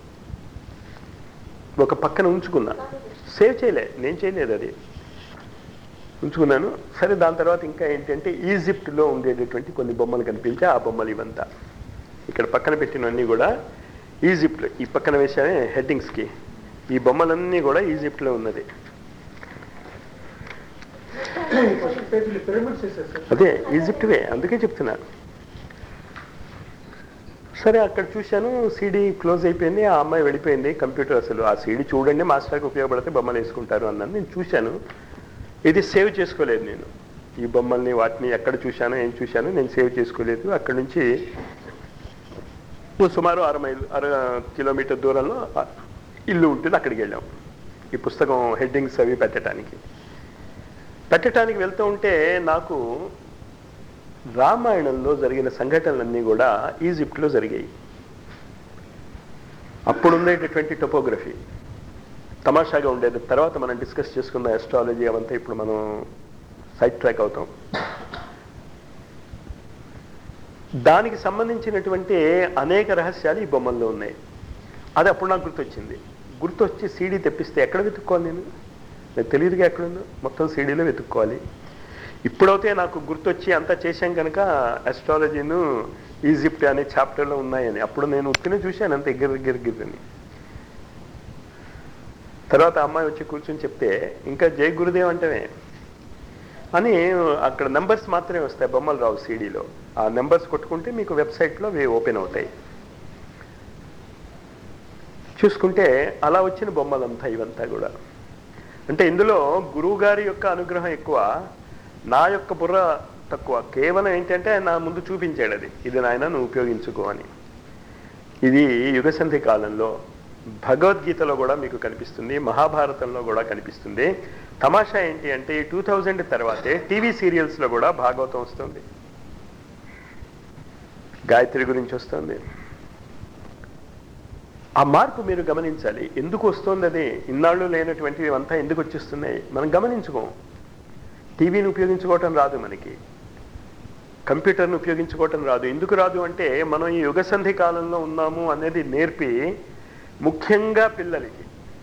ఒక పక్కన ఉంచుకున్నా సేవ్ చేయలే నేను చేయలేదు అది ఉంచుకున్నాను సరే దాని తర్వాత ఇంకా ఏంటంటే ఈజిప్ట్లో ఉండేటటువంటి కొన్ని బొమ్మలు కనిపించే ఆ బొమ్మలు ఇవంతా ఇక్కడ పక్కన పెట్టినవన్నీ కూడా ఈజిప్ట్ ఈ పక్కన వేసానే హెడ్డింగ్స్కి ఈ బొమ్మలన్నీ కూడా ఈజిప్ట్లో ఉన్నది ఈ ఫస్ట్ పేజీలో పిరమిడ్స్ వేశారు సార్ అదే ఈజిప్ట్వే అందుకే చెప్తున్నా సరే అక్కడ చూశాను సీడీ క్లోజ్ అయిపోయింది ఆ అమ్మాయి వెళ్ళిపోయింది కంప్యూటర్ అసలు ఆ సీడీ చూడండి మాస్టర్కి ఉపయోగపడితే బొమ్మలు వేసుకుంటారు అన్నాను నేను చూశాను ఇది సేవ్ చేసుకోలేదు నేను ఈ బొమ్మల్ని వాటిని ఎక్కడ చూశానో ఏం చూశానో నేను సేవ్ చేసుకోలేదు అక్కడ నుంచి ఓ సుమారు అర మైలు అర కిలోమీటర్ దూరంలో ఆ ఇల్లు ఉంటుంది అక్కడికి వెళ్ళాం ఈ పుస్తకం హెడ్డింగ్స్ అవి పెట్టడానికి పెట్టడానికి వెళ్తూ ఉంటే నాకు రామాయణంలో జరిగిన సంఘటనలన్నీ కూడా ఈజిప్ట్లో జరిగాయి అప్పుడు ఉండేటటువంటి టొపోగ్రఫీ తమాషాగా ఉండేది తర్వాత మనం డిస్కస్ చేసుకున్న ఎస్ట్రాలజీ అవంతా ఇప్పుడు మనం సైడ్ ట్రాక్ అవుతాం దానికి సంబంధించినటువంటి అనేక రహస్యాలు ఈ బొమ్మల్లో ఉన్నాయి అది అప్పుడు నాకు గుర్తొచ్చింది గుర్తొచ్చి సీడీ తెప్పిస్తే ఎక్కడ వెతుక్కోవాలి నేను నాకు తెలియదుగా ఎక్కడుందో మొత్తం సీడీలో వెతుక్కోవాలి ఇప్పుడైతే నాకు గుర్తొచ్చి అంతా చేశాం కనుక అస్ట్రాలజీను ఈజిప్ట్ అనే చాప్టర్లో ఉన్నాయని అప్పుడు నేను ఉత్తినే చూశాను అంత ఎగ్గర ఎగ్గర ఎగ్గరని తర్వాత అమ్మాయి వచ్చి కూర్చొని చెప్తే ఇంకా జై గురుదేవ్ అంటేనే అని అక్కడ నెంబర్స్ మాత్రమే వస్తాయి బొమ్మలు రావు సీడీలో ఆ నెంబర్స్ కొట్టుకుంటే మీకు వెబ్సైట్లో అవి ఓపెన్ అవుతాయి చూసుకుంటే అలా వచ్చిన బొమ్మలంతా ఇవంతా కూడా అంటే ఇందులో గురువు గారి యొక్క అనుగ్రహం ఎక్కువ నా యొక్క బుర్ర తక్కువ కేవలం ఏంటంటే నా ముందు చూపించాడు అది ఇది నాయన నువ్వు ఉపయోగించుకో అని ఇది యుగసంధి కాలంలో భగవద్గీతలో కూడా మీకు కనిపిస్తుంది మహాభారతంలో కూడా కనిపిస్తుంది తమాషా ఏంటి అంటే ఈ టూ థౌజండ్ తర్వాతే టీవీ సీరియల్స్లో కూడా భాగవతం వస్తుంది గాయత్రి గురించి వస్తుంది ఆ మార్పు మీరు గమనించాలి ఎందుకు వస్తుంది అది ఇన్నాళ్ళు లేనటువంటివి అంతా ఎందుకు వచ్చేస్తున్నాయి మనం గమనించుకోం టీవీని ఉపయోగించుకోవటం రాదు మనకి కంప్యూటర్ను ఉపయోగించుకోవటం రాదు ఎందుకు రాదు అంటే మనం ఈ యుగసంధి కాలంలో ఉన్నాము అనేది నేర్పి ముఖ్యంగా పిల్లలకి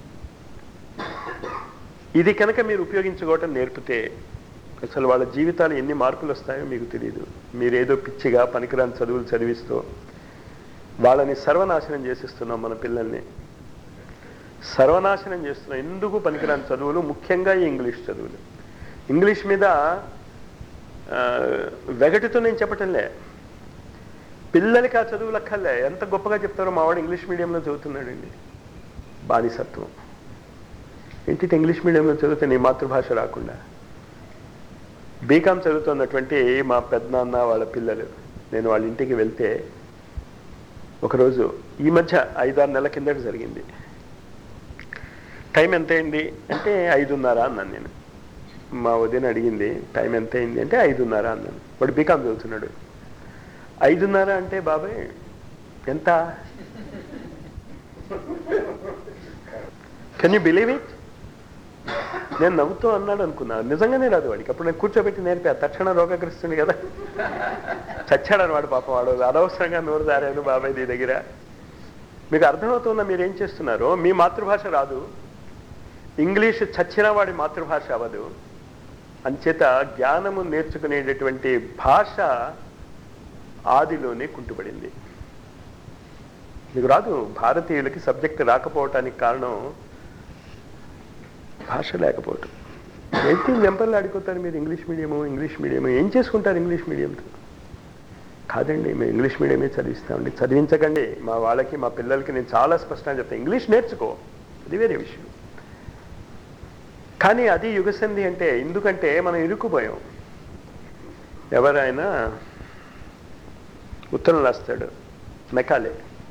ఇది కనుక మీరు ఉపయోగించుకోవటం నేర్పితే అసలు వాళ్ళ జీవితాలు ఎన్ని మార్పులు వస్తాయో మీకు తెలియదు మీరేదో పిచ్చిగా పనికిరాని చదువులు చదివిస్తూ వాళ్ళని సర్వనాశనం చేసేస్తున్నాం మన పిల్లల్ని సర్వనాశనం చేస్తున్నాం ఎందుకు పనికిరాని చదువులు ముఖ్యంగా ఈ ఇంగ్లీష్ చదువులు ఇంగ్లీష్ మీద ఆ, వెగటుతో నేను చెప్పటంలే పిల్లలకి ఆ చదువులు అక్కర్లే ఎంత గొప్పగా చెప్తారో మావాడు ఇంగ్లీష్ మీడియంలో చదువుతున్నాడండి బానిసత్వం ఏంటి ఇంగ్లీష్ మీడియంలో చదివితే నీ మాతృభాష రాకుండా బీకామ్ చదువుతున్నటువంటి మా పెద్దనాన్న వాళ్ళ పిల్లలు నేను వాళ్ళ ఇంటికి వెళ్తే ఒకరోజు ఈ మధ్య ఐదారు నెలల కిందట జరిగింది టైం ఎంత అయింది అంటే ఐదున్నర అన్నాను నేను మా వదిన అడిగింది టైం ఎంత అయింది అంటే ఐదున్నర అన్నాను వాడు బీకామ్ చదువుతున్నాడు ఐదున్నర అంటే బాబాయ్ ఎంత కెన్ యూ బిలీవ్ ఇట్ నేను నవ్వుతూ అన్నాడు అనుకున్నా నిజంగానే రాదు వాడికి అప్పుడు నేను కూర్చోబెట్టి నేర్పా తక్షణ రోగగ్రస్తుని కదా చచ్చాడని వాడు పాపం వాడు అనవసరంగా నోరు జారాను బాబాయ్ నీ దగ్గర మీకు అర్థమవుతుందా మీరు ఏం చేస్తున్నారో మీ మాతృభాష రాదు ఇంగ్లీష్ చచ్చిన వాడి మాతృభాష అవ్వదు అంచేత జ్ఞానము నేర్చుకునేటటువంటి భాష ఆదిలోనే కుంటుపడింది మీకు రాదు భారతీయులకి సబ్జెక్ట్ రాకపోవటానికి కారణం భాష లేకపోవటం ఏంటి వెంపర్లు ఆడుకోతారు మీరు ఇంగ్లీష్ మీడియము ఇంగ్లీష్ మీడియము ఏం చేసుకుంటారు ఇంగ్లీష్ మీడియంతో కాదండి మేము ఇంగ్లీష్ మీడియమే చదివిస్తామండి చదివించకండి మా వాళ్ళకి మా పిల్లలకి నేను చాలా స్పష్టంగా చెప్తాను ఇంగ్లీష్ నేర్చుకో అది వేరే విషయం కానీ అది యుగసంధి అంటే ఎందుకంటే మనం ఇరుక్కుపోయాం ఎవరైనా ఉత్తరం రాస్తాడు మెకాలే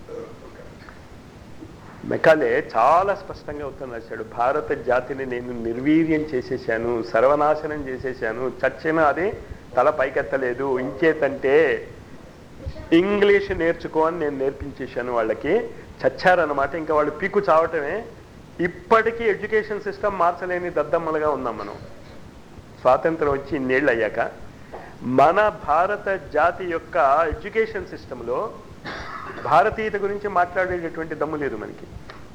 మెకాలే చాలా స్పష్టంగా ఉత్తరం రాశాడు భారత జాతిని నేను నిర్వీర్యం చేసేసాను సర్వనాశనం చేసేసాను చచ్చిన అది తల పైకెత్తలేదు ఇంచేతంటే ఇంగ్లీష్ నేర్చుకో అని నేను నేర్పించేశాను వాళ్ళకి చచ్చారన్నమాట ఇంకా వాళ్ళు పీకు చావటమే ఇప్పటికీ ఎడ్యుకేషన్ సిస్టమ్ మార్చలేని దద్దమ్మలుగా ఉన్నాం మనం స్వాతంత్రం వచ్చి ఇన్నేళ్ళు అయ్యాక మన భారత జాతి యొక్క ఎడ్యుకేషన్ సిస్టంలో భారతీయత గురించి మాట్లాడేటటువంటి దమ్ము లేదు మనకి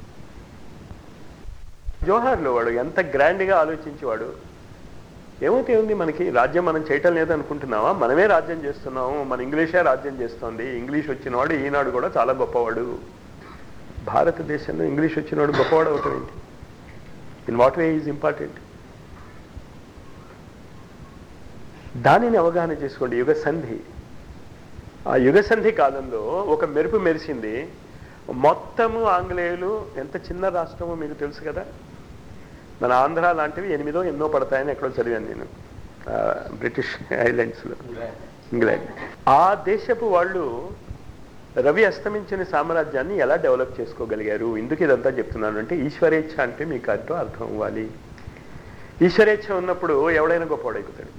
జోహార్లో వాడు ఎంత గ్రాండ్గా ఆలోచించేవాడు ఏమైతే ఉంది మనకి రాజ్యం మనం చేయటం లేదనుకుంటున్నావా మనమే రాజ్యం చేస్తున్నాము మన ఇంగ్లీషే రాజ్యం చేస్తోంది ఇంగ్లీష్ వచ్చినవాడు ఈనాడు కూడా చాలా గొప్పవాడు భారతదేశంలో ఇంగ్లీష్ వచ్చినవాడు గొప్పవాడు అవుతాం ఏంటి in what way is important దానిని అవగాహన చేసుకోండి యుగ సంధి ఆ యుగ సంధి కాలంలో ఒక మెరుపు మెరిసింది మొత్తము ఆంగ్లేయులు ఎంత చిన్న రాష్ట్రమో మీకు తెలుసు కదా మన ఆంధ్ర లాంటివి ఎనిమిదో ఎన్నో పడతాయని ఎక్కడో చదివాను నేను ఆ, బ్రిటిష్ ఐలాండ్స్లో ఇంగ్లాండ్ ఆ దేశపు వాళ్ళు రవి అస్తమించిన సామ్రాజ్యాన్ని ఎలా డెవలప్ చేసుకోగలిగారు ఎందుకు ఇదంతా చెప్తున్నాను అంటే ఈశ్వరేచ్ఛ అంటే మీకు అర్థం అర్థం అవ్వాలి ఈశ్వరేచ్ఛ ఉన్నప్పుడు ఎవడైనా గొప్పవాడైపోతాడు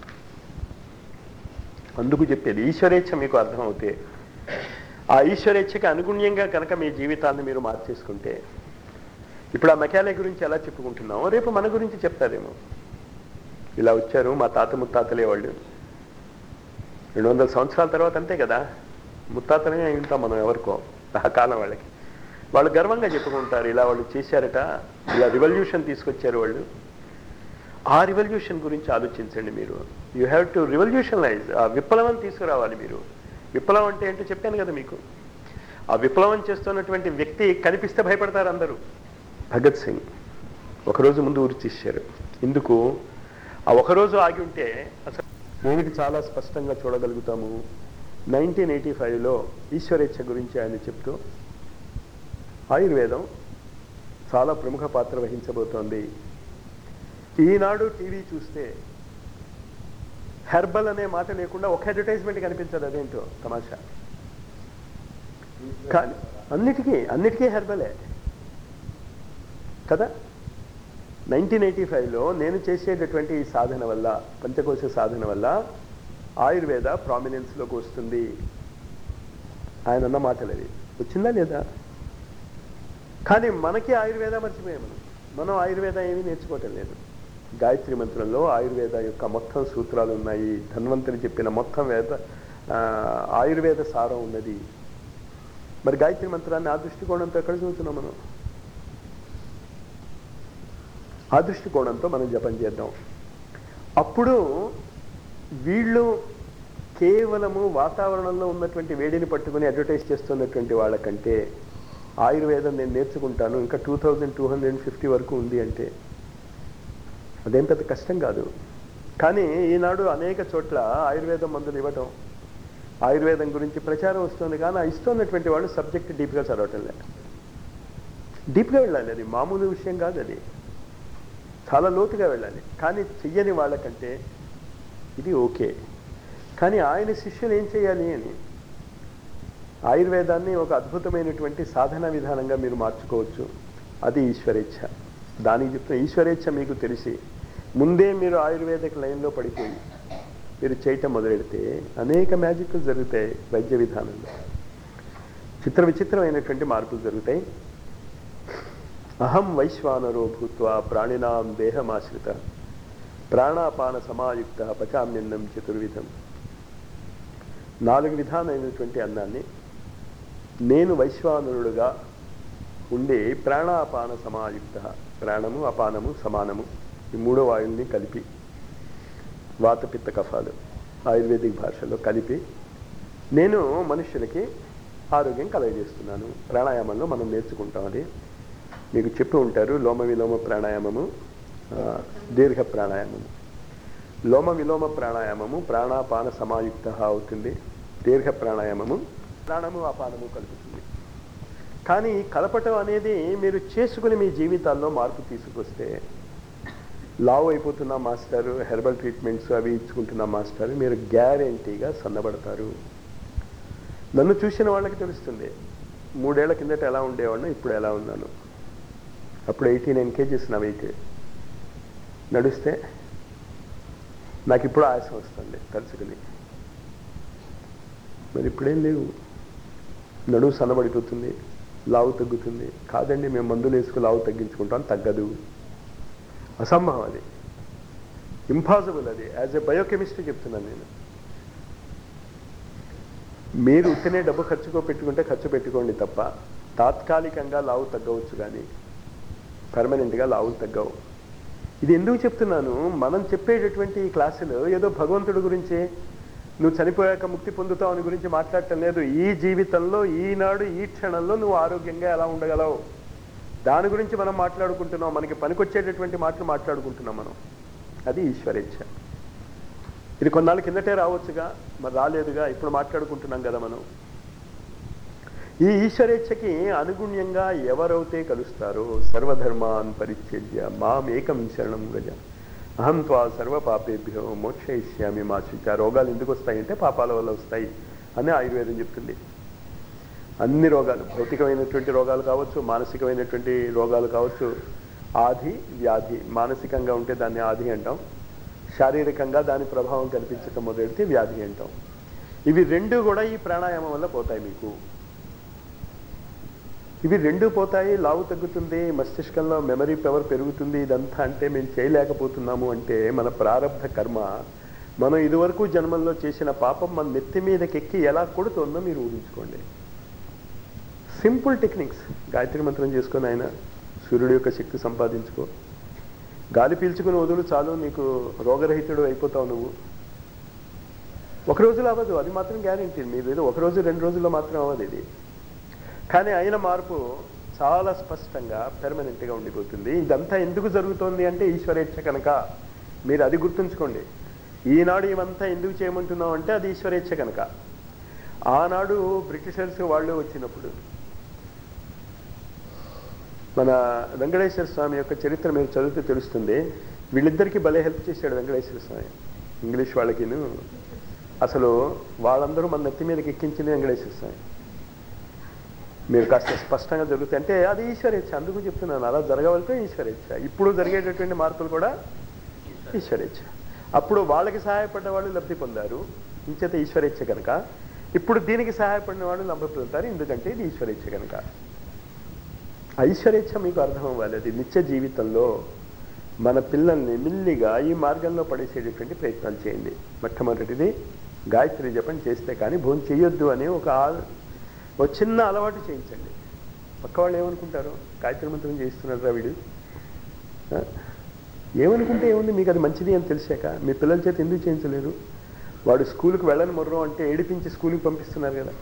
అందుకు చెప్పేది ఈశ్వరేచ్ఛ మీకు అర్థం అవుతే ఆ ఈశ్వరేచ్ఛకి అనుగుణ్యంగా కనుక మీ జీవితాన్ని మీరు మార్చేసుకుంటే ఇప్పుడు ఆ మెకాలే గురించి ఎలా చెప్పుకుంటున్నామో రేపు మన గురించి చెప్తారేమో ఇలా వచ్చారు మా తాత ముత్తాతలే వాళ్ళు రెండు వందల సంవత్సరాల తర్వాత అంతే కదా ముత్తాతనే అయి ఉంటాం మనం ఎవరికో ఆ కాలం వాళ్ళకి వాళ్ళు గర్వంగా చెప్పుకుంటారు ఇలా వాళ్ళు చేశారట ఇలా రివల్యూషన్ తీసుకొచ్చారు వాళ్ళు ఆ రివల్యూషన్ గురించి ఆలోచించండి మీరు యూ హ్యావ్ టు రివల్యూషనలైజ్ ఆ విప్లవం తీసుకురావాలి మీరు విప్లవం అంటే ఏంటో చెప్పాను కదా మీకు ఆ విప్లవం చేస్తున్నటువంటి వ్యక్తి కనిపిస్తే భయపడతారు అందరూ భగత్ సింగ్ ఒకరోజు ముందు ఊరి తీశారు ఎందుకు ఆ ఒకరోజు ఆగి ఉంటే అసలు దేనికి చాలా స్పష్టంగా చూడగలుగుతాము నైన్టీన్ ఎయిటీ ఫైవ్లో ఈశ్వరేచ్ఛ గురించి ఆయన చెప్తూ ఆయుర్వేదం చాలా ప్రముఖ పాత్ర వహించబోతోంది ఈనాడు టీవీ చూస్తే హెర్బల్ అనే మాట లేకుండా ఒక అడ్వర్టైజ్మెంట్ కనిపించదు అదేంటో తమాషా కానీ అన్నిటికీ అన్నిటికీ హెర్బలే కదా నైన్టీన్ ఎయిటీ ఫైవ్లో నేను చేసేటటువంటి ఈ సాధన వల్ల పంచకోశ సాధన వల్ల ఆయుర్వేద ప్రామినెన్స్లోకి వస్తుంది ఆయన అన్న మాటలు అవి వచ్చిందా లేదా కానీ మనకి ఆయుర్వేద మర్చిపోయాం మనం మనం ఆయుర్వేద ఏమీ నేర్చుకోవటం లేదు గాయత్రి మంత్రంలో ఆయుర్వేద యొక్క మొత్తం సూత్రాలు ఉన్నాయి ధన్వంతరి చెప్పిన మొత్తం వేద ఆ, ఆయుర్వేద సారం ఉన్నది మరి గాయత్రి మంత్రాన్ని ఆ దృష్టికోణంతో ఎక్కడ చూస్తున్నాం మనం ఆ దృష్టికోణంతో మనం జపం చేద్దాం అప్పుడు వీళ్ళు కేవలము వాతావరణంలో ఉన్నటువంటి వేడిని పట్టుకుని అడ్వర్టైజ్ చేస్తున్నటువంటి వాళ్ళకంటే ఆయుర్వేదం నేను నేర్చుకుంటాను ఇంకా two thousand two hundred fifty వరకు ఉంది అంటే అదేం పెద్ద కష్టం కాదు కానీ ఈనాడు అనేక చోట్ల ఆయుర్వేదం మందులు ఇవ్వటం ఆయుర్వేదం గురించి ప్రచారం వస్తుంది కానీ ఆ ఇస్తున్నటువంటి వాళ్ళు సబ్జెక్ట్ డీప్గా చదవటం లేదు డీప్గా వెళ్ళాలి అది మామూలు విషయం కాదు అది చాలా లోతుగా వెళ్ళాలి కానీ చెయ్యని వాళ్ళకంటే ఇది ఓకే కానీ ఆయన శిష్యులు ఏం చేయాలి అని ఆయుర్వేదాన్ని ఒక అద్భుతమైనటువంటి సాధన విధానంగా మీరు మార్చుకోవచ్చు అది ఈశ్వరేచ్ఛ దానికి చెప్తున్న ఈశ్వరేచ్ఛ మీకు తెలిసి ముందే మీరు ఆయుర్వేదిక్ లైన్లో పడిపోయి మీరు చేయటం మొదలెడితే అనేక మ్యాజిక్లు జరుగుతాయి వైద్య విధానంలో చిత్ర విచిత్రమైనటువంటి మార్పులు జరుగుతాయి అహం వైశ్వానరో భూత్వా ప్రాణినాం దేహమాశ్రిత ప్రాణాపాన సమాయుక్త పచామ్యన్నం చతుర్విధం నాలుగు విధానమైనటువంటి అన్నాన్ని నేను వైశ్వానరుడుగా ఉండి ప్రాణాపాన సమాయుక్త ప్రాణము అపానము సమానము ఈ మూడో వాయుల్ని కలిపి వాతపిత్త కఫాలు ఆయుర్వేదిక్ భాషలో కలిపి నేను మనుష్యులకి ఆరోగ్యం కలగజేస్తున్నాను ప్రాణాయామంలో మనం నేర్చుకుంటాం అది మీకు చెప్పి ఉంటారు లోమ విలోమ ప్రాణాయామము ఆ, దీర్ఘ ప్రాణాయామము లోమ విలోమ ప్రాణాయామము ప్రాణాపాన సమాయుక్త అవుతుంది దీర్ఘ ప్రాణాయామము ప్రాణము అపానము కలుపుతుంది కానీ ఈ కలపటం అనేది మీరు చేసుకుని మీ జీవితాల్లో మార్పు తీసుకొస్తే లావ్ అయిపోతున్న మాస్టారు హెర్బల్ ట్రీట్మెంట్స్ అవి ఇచ్చుకుంటున్న మాస్టారు మీరు గ్యారంటీగా సన్నబడతారు నన్ను చూసిన వాళ్ళకి తెలుస్తుంది మూడేళ్ల కిందట ఎలా ఉండేవాడినో ఇప్పుడు ఎలా ఉన్నాను అప్పుడు ఎయిటీ నైన్ కేజీస్ నా వెయిట్ నడిస్తే నాకు ఇప్పుడు ఆయాసం వస్తుంది తలుచుకుని మరి ఇప్పుడేం లేవు నడువు సన్నబడిపోతుంది లావు తగ్గుతుంది కాదండి మేము మందులు వేసుకు లావు తగ్గించుకుంటాం తగ్గదు అసంభవం అది ఇంపాసిబుల్ అది యాజ్ ఎ బయోకెమిస్ట్రీ చెప్తున్నాను నేను మీరు ఉత్తనే డబ్బు ఖర్చుకో పెట్టుకుంటే ఖర్చు పెట్టుకోండి తప్ప తాత్కాలికంగా లావు తగ్గవచ్చు కానీ పర్మనెంట్గా లావులు తగ్గవు ఇది ఎందుకు చెప్తున్నాను మనం చెప్పేటటువంటి ఈ క్లాసులు ఏదో భగవంతుడి గురించి నువ్వు చనిపోయాక ముక్తి పొందుతావు అని గురించి మాట్లాడటం లేదు ఈ జీవితంలో ఈనాడు ఈ క్షణంలో నువ్వు ఆరోగ్యంగా ఎలా ఉండగలవు దాని గురించి మనం మాట్లాడుకుంటున్నాం మనకి పనికొచ్చేటటువంటి మాటలు మాట్లాడుకుంటున్నాం మనం అది ఈశ్వరేచ్ఛ ఇది కొన్నాళ్ళ కిందటే రావచ్చుగా మరి రాలేదుగా ఇప్పుడు మాట్లాడుకుంటున్నాం కదా మనం ఈ ఈశ్వరేచ్ఛకి అనుగుణ్యంగా ఎవరైతే కలుస్తారో సర్వధర్మాన్ పరిచ్ఛేద్య మాం ఏకం శరణం గజ అహం త్వా సర్వ పాపేభ్యో మోక్షయిష్యామి మా శుచ రోగాలు ఎందుకు వస్తాయంటే పాపాల వల్ల వస్తాయి అని ఆయుర్వేదం చెప్తుంది అన్ని రోగాలు భౌతికమైనటువంటి రోగాలు కావచ్చు మానసికమైనటువంటి రోగాలు కావచ్చు ఆది వ్యాధి మానసికంగా ఉంటే దాన్ని ఆది అంటాం శారీరకంగా దాని ప్రభావం కనిపించటం మొదలెడితే వ్యాధి అంటాం ఇవి రెండు కూడా ఈ ప్రాణాయామం వల్ల పోతాయి మీకు ఇవి రెండు పోతాయి లావు తగ్గుతుంది మస్తిష్కంలో మెమరీ పవర్ పెరుగుతుంది ఇదంతా అంటే మేము చేయలేకపోతున్నాము అంటే మన ప్రారంభ కర్మ మనం ఇదివరకు జన్మల్లో చేసిన పాపం మన నెత్తి మీదకెక్కి ఎలా కొడుతుందో మీరు ఊహించుకోండి సింపుల్ టెక్నిక్స్ గాయత్రి మంత్రం చేసుకొని ఆయన సూర్యుడి యొక్క శక్తి సంపాదించుకో గాలి పీల్చుకుని వదులు చాలు నీకు రోగరహితుడు అయిపోతావు నువ్వు ఒక రోజులో అవ్వదు అది మాత్రం గ్యారంటీ మీరు ఏదో ఒక రోజు రెండు రోజుల్లో మాత్రం అవ్వదు ఇది కానీ అయిన మార్పు చాలా స్పష్టంగా పెర్మనెంట్గా ఉండిపోతుంది ఇదంతా ఎందుకు జరుగుతోంది అంటే ఈశ్వరేచ్ఛ కనుక మీరు అది గుర్తుంచుకోండి ఈనాడు ఇవంతా ఎందుకు చేయమంటున్నాం అంటే అది ఈశ్వరేచ్ఛ కనుక ఆనాడు బ్రిటిషర్స్ వాళ్ళు వచ్చినప్పుడు మన వెంకటేశ్వర స్వామి యొక్క చరిత్ర మీరు చదివితే తెలుస్తుంది వీళ్ళిద్దరికీ భలే హెల్ప్ చేశాడు వెంకటేశ్వర స్వామి ఇంగ్లీష్ వాళ్ళకిను అసలు వాళ్ళందరూ మన నెత్తి మీదకి ఎక్కించింది వెంకటేశ్వర స్వామి మీరు కాస్త స్పష్టంగా జరుగుతాయి అంటే అది ఈశ్వరేచ్ఛ అందుకు చెప్తున్నాను అలా జరగవలతో ఈశ్వరేచ్ఛ ఇప్పుడు జరిగేటటువంటి మార్పులు కూడా ఈశ్వరేచ్ఛ అప్పుడు వాళ్ళకి సహాయపడ్డ వాళ్ళు లబ్ధి పొందారు ఇంచేత ఈశ్వరేచ్ఛ కనుక ఇప్పుడు దీనికి సహాయపడిన వాళ్ళు లబ్ధి పొందుతారు ఎందుకంటే ఇది ఈశ్వరేచ్ఛ కనుక ఐశ్వరేచ్ఛ మీకు అర్థం అవ్వాలి అది నిత్య జీవితంలో మన పిల్లల్ని మిల్లిగా ఈ మార్గంలో పడేసేటటువంటి ప్రయత్నాలు చేయండి మొట్టమొదటిది గాయత్రి జపం చేస్తే కానీ భోజనం చేయొద్దు అనే ఒక ఆ- ఒక చిన్న అలవాటు చేయించండి పక్క వాళ్ళు ఏమనుకుంటారు గాయత్రి మంత్రం చేస్తున్నారా వీడు ఆ? ఏమనుకుంటే ఏముంది మీకు అది మంచిది అని తెలిసాక మీ పిల్లల చేత ఎందుకు చేయించలేరు వాడు స్కూల్కి వెళ్ళని మొర్రం అంటే ఏడిపించి స్కూల్కి పంపిస్తున్నారు కదా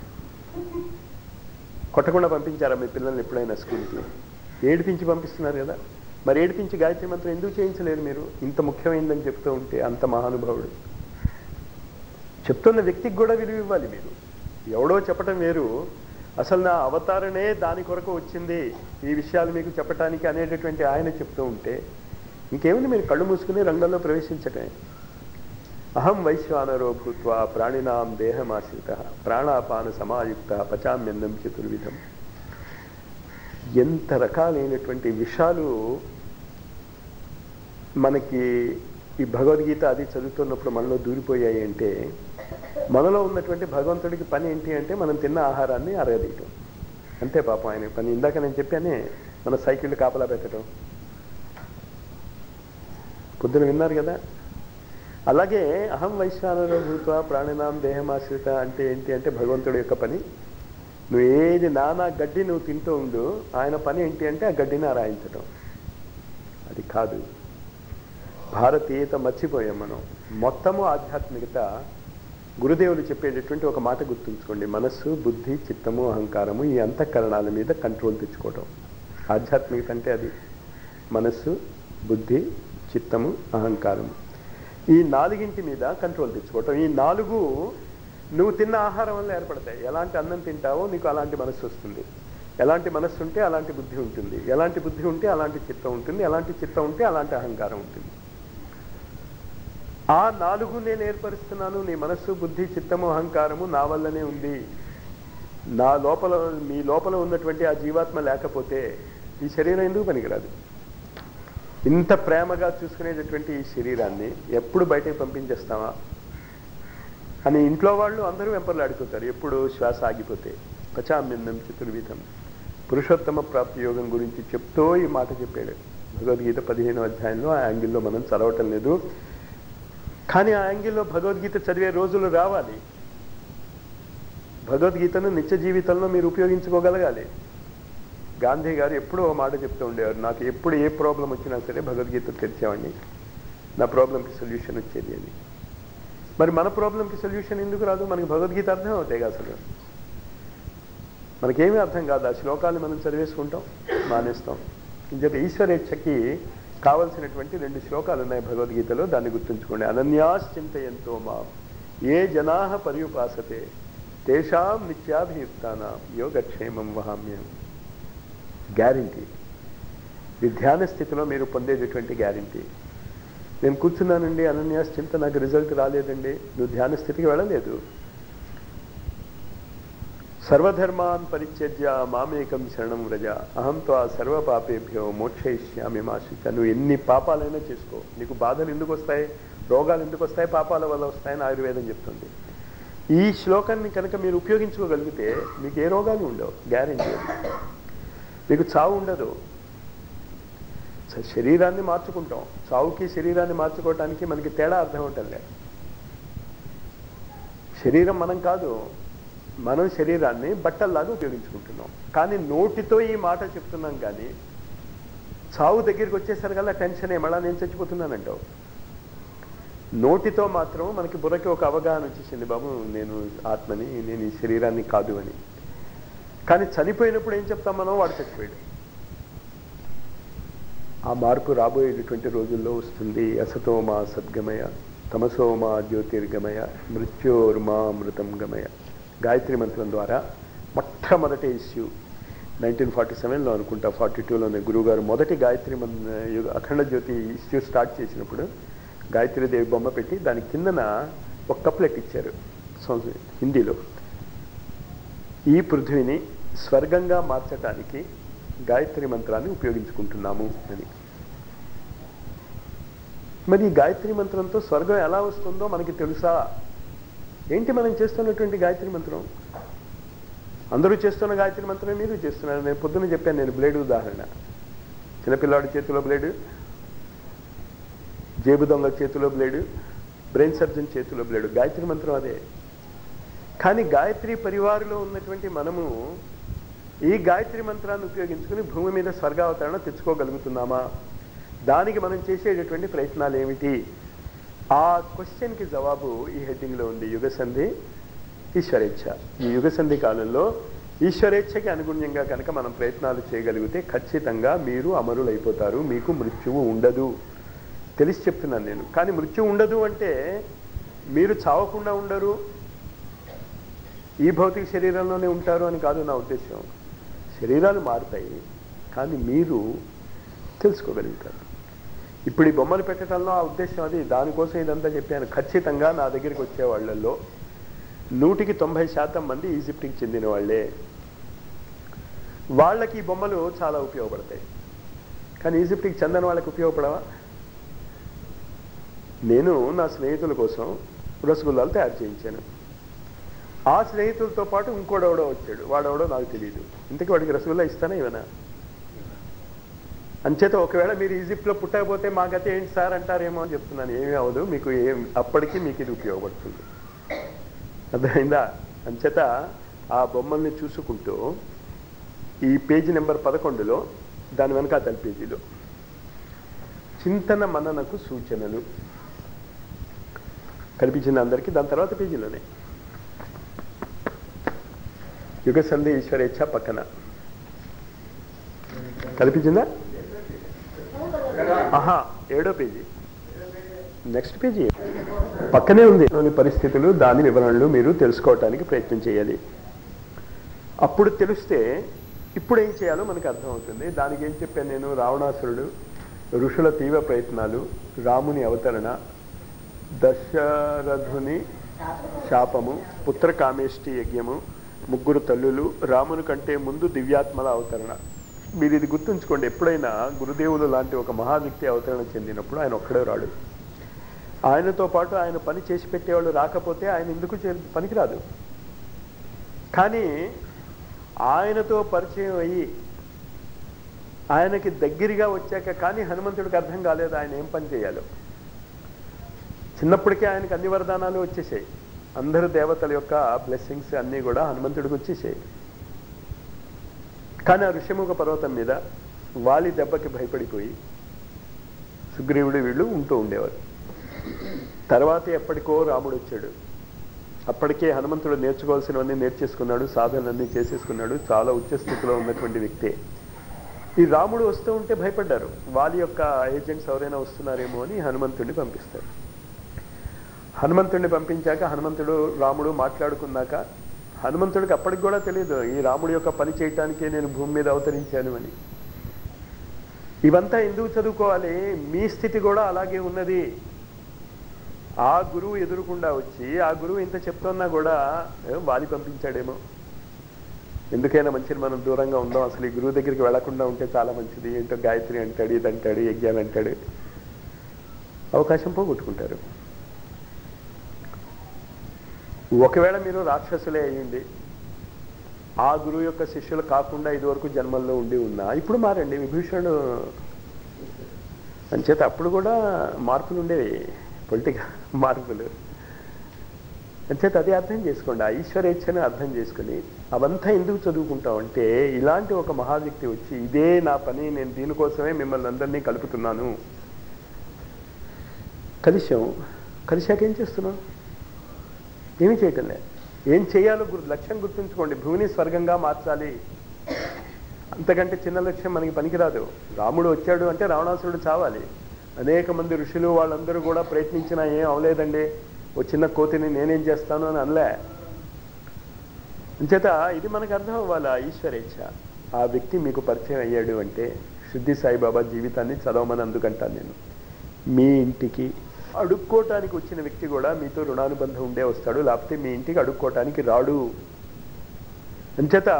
కొట్టకుండా పంపించారా మీ పిల్లల్ని ఎప్పుడైనా స్కూల్కి ఏడిపించి పంపిస్తున్నారు కదా మరి ఏడిపించి గాయత్రి మంత్రం ఎందుకు చేయించలేరు మీరు ఇంత ముఖ్యమైనదని చెప్తూ ఉంటే అంత మహానుభావుడు చెప్తున్న వ్యక్తికి కూడా విలువ ఇవ్వాలి మీరు ఎవడో చెప్పటం వేరు అసలు నా అవతారణే దాని కొరకు వచ్చింది ఈ విషయాలు మీకు చెప్పటానికి అనేటటువంటి ఆయన చెప్తూ ఉంటే ఇంకేముంది మీరు కళ్ళు మూసుకుని రంగంలో ప్రవేశించటమే అహం వైశ్వానరో భూత్వా ప్రాణినాం దేహమాశ్రిత ప్రాణాపాన సమాయుక్త పచామ్యన్నం చతుర్విధం ఎంత రకాలైనటువంటి విషయాలు మనకి ఈ భగవద్గీత అది చదువుతున్నప్పుడు మనలో దూరిపోయాయి అంటే మనలో ఉన్నటువంటి భగవంతుడికి పని ఏంటి అంటే మనం తిన్న ఆహారాన్ని అరగదీయటం అంతే పాపం ఆయన పని ఇందాక నేను చెప్పానే మన సైకిల్ కాపలా పెట్టడం పొద్దున విన్నారు కదా అలాగే అహం వైశ్వానర భూత్వ ప్రాణినాం దేహమాశ్రిత అంటే ఏంటి అంటే భగవంతుడి యొక్క పని నువ్వు ఏది నానా గడ్డి నువ్వు తింటూ ఉండు ఆయన పని ఏంటి అంటే ఆ గడ్డిని ఆరాయించడం అది కాదు భారతీయత మర్చిపోయాం మనం మొత్తము ఆధ్యాత్మికత గురుదేవులు చెప్పేటటువంటి ఒక మాట గుర్తుంచుకోండి మనస్సు బుద్ధి చిత్తము అహంకారము ఈ అంతఃకరణాల మీద కంట్రోల్ తెచ్చుకోవటం ఆధ్యాత్మికత అంటే అది మనస్సు బుద్ధి చిత్తము అహంకారము ఈ నాలుగింటి మీద కంట్రోల్ తెచ్చుకోవటం ఈ నాలుగు నువ్వు తిన్న ఆహారం వల్ల ఏర్పడతాయి ఎలాంటి అన్నం తింటావో నీకు అలాంటి మనస్సు వస్తుంది ఎలాంటి మనస్సు ఉంటే అలాంటి బుద్ధి ఉంటుంది ఎలాంటి బుద్ధి ఉంటే అలాంటి చిత్తం ఉంటుంది ఎలాంటి చిత్తం ఉంటే అలాంటి అహంకారం ఉంటుంది ఆ నాలుగు నేను ఏర్పరుస్తున్నాను నీ మనస్సు బుద్ధి చిత్తము అహంకారము నా వల్లనే ఉంది నా లోపల మీ లోపల ఉన్నటువంటి ఆ జీవాత్మ లేకపోతే ఈ శరీరం ఎందుకు పనికిరాదు ఇంత ప్రేమగా చూసుకునేటటువంటి ఈ శరీరాన్ని ఎప్పుడు బయటకు పంపించేస్తావా అని ఇంట్లో వాళ్ళు అందరూ వెంపర్లాడుకుంటారు ఎప్పుడు శ్వాస ఆగిపోతే పచామ్యందం చతుర్విధం పురుషోత్తమ ప్రాప్తి యోగం గురించి చెప్తూ ఈ మాట చెప్పాడు భగవద్గీత పదిహేను అధ్యాయంలో ఆ యాంగిల్లో మనం చదవటం లేదు కానీ ఆ యాంగిల్లో భగవద్గీత చదివే రోజులు రావాలి భగవద్గీతను నిత్య జీవితంలో మీరు ఉపయోగించుకోగలగాలి గాంధీ గారు ఎప్పుడూ ఓ మాట చెప్తూ ఉండేవారు నాకు ఎప్పుడు ఏ ప్రాబ్లం వచ్చినా సరే భగవద్గీత తెరిచేవాడిని నా ప్రాబ్లంకి సొల్యూషన్ వచ్చేది అని మరి మన ప్రాబ్లంకి సొల్యూషన్ ఎందుకు రాదు మనకి భగవద్గీత అర్థం అవుతాయి అసలు మనకేమీ అర్థం కాదు ఆ శ్లోకాలు మనం చదివేసుకుంటాం మానేస్తాం ఇంకొక ఈశ్వరేచ్ఛకి కావలసినటువంటి రెండు శ్లోకాలు ఉన్నాయి భగవద్గీతలో దాన్ని గుర్తుంచుకోండి అనన్యాశ్చింతయంతో మా ఏ జనా పర్యుపాసతే తేషాం నిత్యాభియుక్తానాం యోగక్షేమం వహామ్యం గ్యారంటీ ఇది ధ్యాన స్థితిలో మీరు పొందేటటువంటి గ్యారంటీ నేను కూర్చున్నానండి అనన్యాస్ చింత నాకు రిజల్ట్ రాలేదండి నువ్వు ధ్యాన స్థితికి వెళ్ళలేదు సర్వధర్మాన్ పరిత్యజ్య మామేకం శరణం వ్రజ అహంతో ఆ సర్వ పాపేభ్యో మోక్షయిష్యామి మాశిత నువ్వు ఎన్ని పాపాలైనా చేసుకో నీకు బాధలు ఎందుకు వస్తాయి రోగాలు ఎందుకు వస్తాయి పాపాల వల్ల వస్తాయని ఆయుర్వేదం చెప్తుంది ఈ శ్లోకాన్ని కనుక మీరు ఉపయోగించుకోగలిగితే మీకు ఏ రోగాలు ఉండవు గ్యారెంటీ మీకు చావు ఉండదు స- శరీరాన్ని మార్చుకుంటాం చావుకి శరీరాన్ని మార్చుకోవటానికి మనకి తేడా అర్థం ఉంటుందిలే శరీరం మనం కాదు మనం శరీరాన్ని బట్టల్లాగా ఉపయోగించుకుంటున్నాం కానీ నోటితో ఈ మాట చెప్తున్నాం కానీ చావు దగ్గరికి వచ్చేసరికల్లా టెన్షన్ ఏమలా నేను చచ్చిపోతున్నానంటావు నోటితో మాత్రం మనకి బుర్రకి ఒక అవగాహన వచ్చేసింది బాబు నేను ఆత్మని నేను ఈ శరీరాన్ని కాదు అని కానీ చనిపోయినప్పుడు ఏం చెప్తాం మనం వాడు చచ్చిపోయాడు ఆ మార్పు రాబోయేటటువంటి రోజుల్లో వస్తుంది అసతోమా సద్గమయ తమసోమా జ్యోతిర్గమయ మృత్యోర్మా అమృతం గమయ గాయత్రి మంత్రం ద్వారా మొట్టమొదటి ఇష్యూ నైన్టీన్ ఫార్టీ సెవెన్లో అనుకుంటా ఫార్టీ టూలోనే గురువుగారు మొదటి గాయత్రి మన్ యుగ- అఖండ జ్యోతి ఇష్యూ స్టార్ట్ చేసినప్పుడు గాయత్రీదేవి బొమ్మ పెట్టి దాని కిందన ఒక కప్లెట్ ఇచ్చారు సంస్కృ- హిందీలో ఈ పృథ్వీని స్వర్గంగా మార్చటానికి గాయత్రి మంత్రాన్ని ఉపయోగించుకుంటున్నాము అని మరి ఈ గాయత్రి మంత్రంతో స్వర్గం ఎలా వస్తుందో మనకి తెలుసా ఏంటి మనం చేస్తున్నటువంటి గాయత్రి మంత్రం అందరూ చేస్తున్న గాయత్రి మంత్రం మీరు చేస్తున్నారు నేను పొద్దున్న చెప్పాను నేను బ్లేడ్ ఉదాహరణ చిన్నపిల్లాడి చేతిలో బ్లేడు జేబు దొంగ చేతిలో బ్లేడు బ్రెయిన్ సర్జన్ చేతిలో బ్లేడు గాయత్రి మంత్రం అదే కానీ గాయత్రి పరివారులో ఉన్నటువంటి మనము ఈ గాయత్రి మంత్రాన్ని ఉపయోగించుకుని భూమి మీద స్వర్గావతరణ తెచ్చుకోగలుగుతున్నామా దానికి మనం చేసేటటువంటి ప్రయత్నాలు ఏమిటి ఆ క్వశ్చన్కి జవాబు ఈ హెడ్డింగ్లో ఉంది యుగ సంధి ఈశ్వరేచ్ఛ ఈ యుగ సంధి కాలంలో ఈశ్వరేచ్ఛకి అనుగుణ్యంగా కనుక మనం ప్రయత్నాలు చేయగలిగితే ఖచ్చితంగా మీరు అమరులైపోతారు మీకు మృత్యువు ఉండదు తెలిసి చెప్తున్నాను నేను కానీ మృత్యు ఉండదు అంటే మీరు చావకుండా ఉండరు ఈ భౌతిక శరీరంలోనే ఉంటారు అని కాదు నా ఉద్దేశం శరీరాలు మారుతాయి కానీ మీరు తెలుసుకోగలుగుతారు ఇప్పుడు ఈ బొమ్మలు పెట్టడంలో ఆ ఉద్దేశం అది దానికోసం ఇదంతా చెప్పాను ఖచ్చితంగా నా దగ్గరికి వచ్చే వాళ్ళల్లో నూటికి తొంభై శాతం మంది ఈజిప్ట్కి చెందిన వాళ్ళే వాళ్ళకి ఈ బొమ్మలు చాలా ఉపయోగపడతాయి కానీ ఈజిప్ట్కి చెందని వాళ్ళకి ఉపయోగపడవా నేను నా స్నేహితుల కోసం రసగుల్లాలు తయారు చేయించాను ఆ స్నేహితులతో పాటు ఇంకోడెవడో వచ్చాడు వాడెవడో నాకు తెలియదు ఇంతకీ వాడికి రసగుల్లా ఇస్తానా ఇవనా అంచేత ఒకవేళ మీరు ఈజిప్ట్లో పుట్టకపోతే మా గత ఏంటి సార్ అంటారేమో అని చెప్తున్నాను ఏమీ అవ్వదు మీకు ఏం అప్పటికి మీకు ఇది ఉపయోగపడుతుంది అర్థమైందా అంచేత ఆ బొమ్మల్ని చూసుకుంటూ ఈ పేజీ నెంబర్ పదకొండులో దాని వెనకాతల పేజీలో చింతన మననకు సూచనలు కనిపించింది అందరికీ దాని తర్వాత పేజీలోనే యుగ సంధి ఈశ్వరేచ్ఛ పక్కన కనిపించిందా ఆహా ఏడో పేజీ నెక్స్ట్ పేజీ పక్కనే ఉంది లోని పరిస్థితులు దాని వివరణలు మీరు తెలుసుకోవటానికి ప్రయత్నం చేయాలి అప్పుడు తెలిస్తే ఇప్పుడు ఏం చేయాలో మనకు అర్థమవుతుంది దానికి ఏం చెప్పాను నేను రావణాసురుడు ఋషుల తీవ్ర ప్రయత్నాలు రాముని అవతరణ దశరథుని శాపము పుత్ర కామేష్టి యజ్ఞము ముగ్గురు తల్లులు రాముని కంటే ముందు దివ్యాత్మల అవతరణ మీరు ఇది గుర్తుంచుకోండి ఎప్పుడైనా గురుదేవులు లాంటి ఒక మహావ్యక్తి అవతరణ చెందినప్పుడు ఆయన ఒక్కడే రాడు ఆయనతో పాటు ఆయన పని చేసి పెట్టేవాళ్ళు రాకపోతే ఆయన ఎందుకు చే- పనికిరాదు కానీ ఆయనతో పరిచయం అయ్యి ఆయనకి దగ్గరగా వచ్చాక కానీ హనుమంతుడికి అర్థం కాలేదు ఆయన ఏం పని చేయాలో చిన్నప్పటికే ఆయనకి అన్ని వరదానాలు వచ్చేసాయి అందరు దేవతల యొక్క బ్లెస్సింగ్స్ అన్నీ కూడా హనుమంతుడికి వచ్చేసాయి కానీ ఆ ఋషిముఖ పర్వతం మీద వాలి దెబ్బకి భయపడిపోయి సుగ్రీవుడు వీళ్ళు ఉంటూ ఉండేవారు తర్వాత ఎప్పటికో రాముడు వచ్చాడు అప్పటికే హనుమంతుడు నేర్చుకోవాల్సినవన్నీ నేర్చేసుకున్నాడు సాధనలన్నీ చేసేసుకున్నాడు చాలా ఉచ్చ స్థితిలో ఉన్నటువంటి వ్యక్తే ఈ రాముడు వస్తూ ఉంటే భయపడ్డారు వాలి యొక్క ఏజెంట్స్ ఎవరైనా వస్తున్నారేమో అని హనుమంతుడిని పంపిస్తారు హనుమంతుడిని పంపించాక హనుమంతుడు రాముడు మాట్లాడుకున్నాక హనుమంతుడికి అప్పటికి కూడా తెలియదు ఈ రాముడి యొక్క పని చేయటానికే నేను భూమి మీద అవతరించాను అని ఇవంతా ఎందుకు చదువుకోవాలి మీ స్థితి కూడా అలాగే ఉన్నది ఆ గురువు ఎదురుకుండా వచ్చి ఆ గురువు ఇంత చెప్తున్నా కూడా ఏ, వాలి పంపించాడేమో ఎందుకైనా మంచిది మనం దూరంగా ఉందాం అసలు ఈ గురువు దగ్గరికి వెళ్లకుండా ఉంటే చాలా మంచిది ఏంటో గాయత్రి అంటాడు ఇది అంటాడు యజ్ఞాలు అంటాడు అవకాశం పోగొట్టుకుంటారు ఒకవేళ మీరు రాక్షసులే అయ్యండి ఆ గురువు యొక్క శిష్యులు కాకుండా ఇదివరకు జన్మల్లో ఉండి ఉన్నా ఇప్పుడు మారండి విభీషణుడు అంచేత అప్పుడు కూడా మార్పులు ఉండేవి పొలిటికల్ మార్పులు అంచేత అది అర్థం చేసుకోండి ఆ ఈశ్వరేచ్ఛను అర్థం చేసుకుని అవంతా ఎందుకు చదువుకుంటాం అంటే ఇలాంటి ఒక మహావ్యక్తి వచ్చి ఇదే నా పని నేను దీనికోసమే మిమ్మల్ని అందరినీ కలుపుతున్నాను కలిశాం కలిశాక ఏం చేస్తున్నాం ఏమీ చేయటం లేదు ఏం చేయాలో గుర్ లక్ష్యం గుర్తుంచుకోండి భూమిని స్వర్గంగా మార్చాలి అంతకంటే చిన్న లక్ష్యం మనకి పనికిరాదు రాముడు వచ్చాడు అంటే రావణాసురుడు చావాలి అనేక మంది ఋషులు వాళ్ళందరూ కూడా ప్రయత్నించినా ఏం అవలేదండి ఓ చిన్న కోతిని నేనేం చేస్తాను అని అనలే అంచేత ఇది మనకు అర్థం అవ్వాలి ఆ ఈశ్వరేచ్ఛ ఆ వ్యక్తి మీకు పరిచయం అయ్యాడు అంటే శుద్ధి సాయిబాబా జీవితాన్ని చదవమని అందుకంటాను నేను మీ ఇంటికి అడుక్కోవటానికి వచ్చిన వ్యక్తి కూడా మీతో రుణానుబంధం ఉండే వస్తాడు లేకపోతే మీ ఇంటికి అడుక్కోవటానికి రాడు అంచేత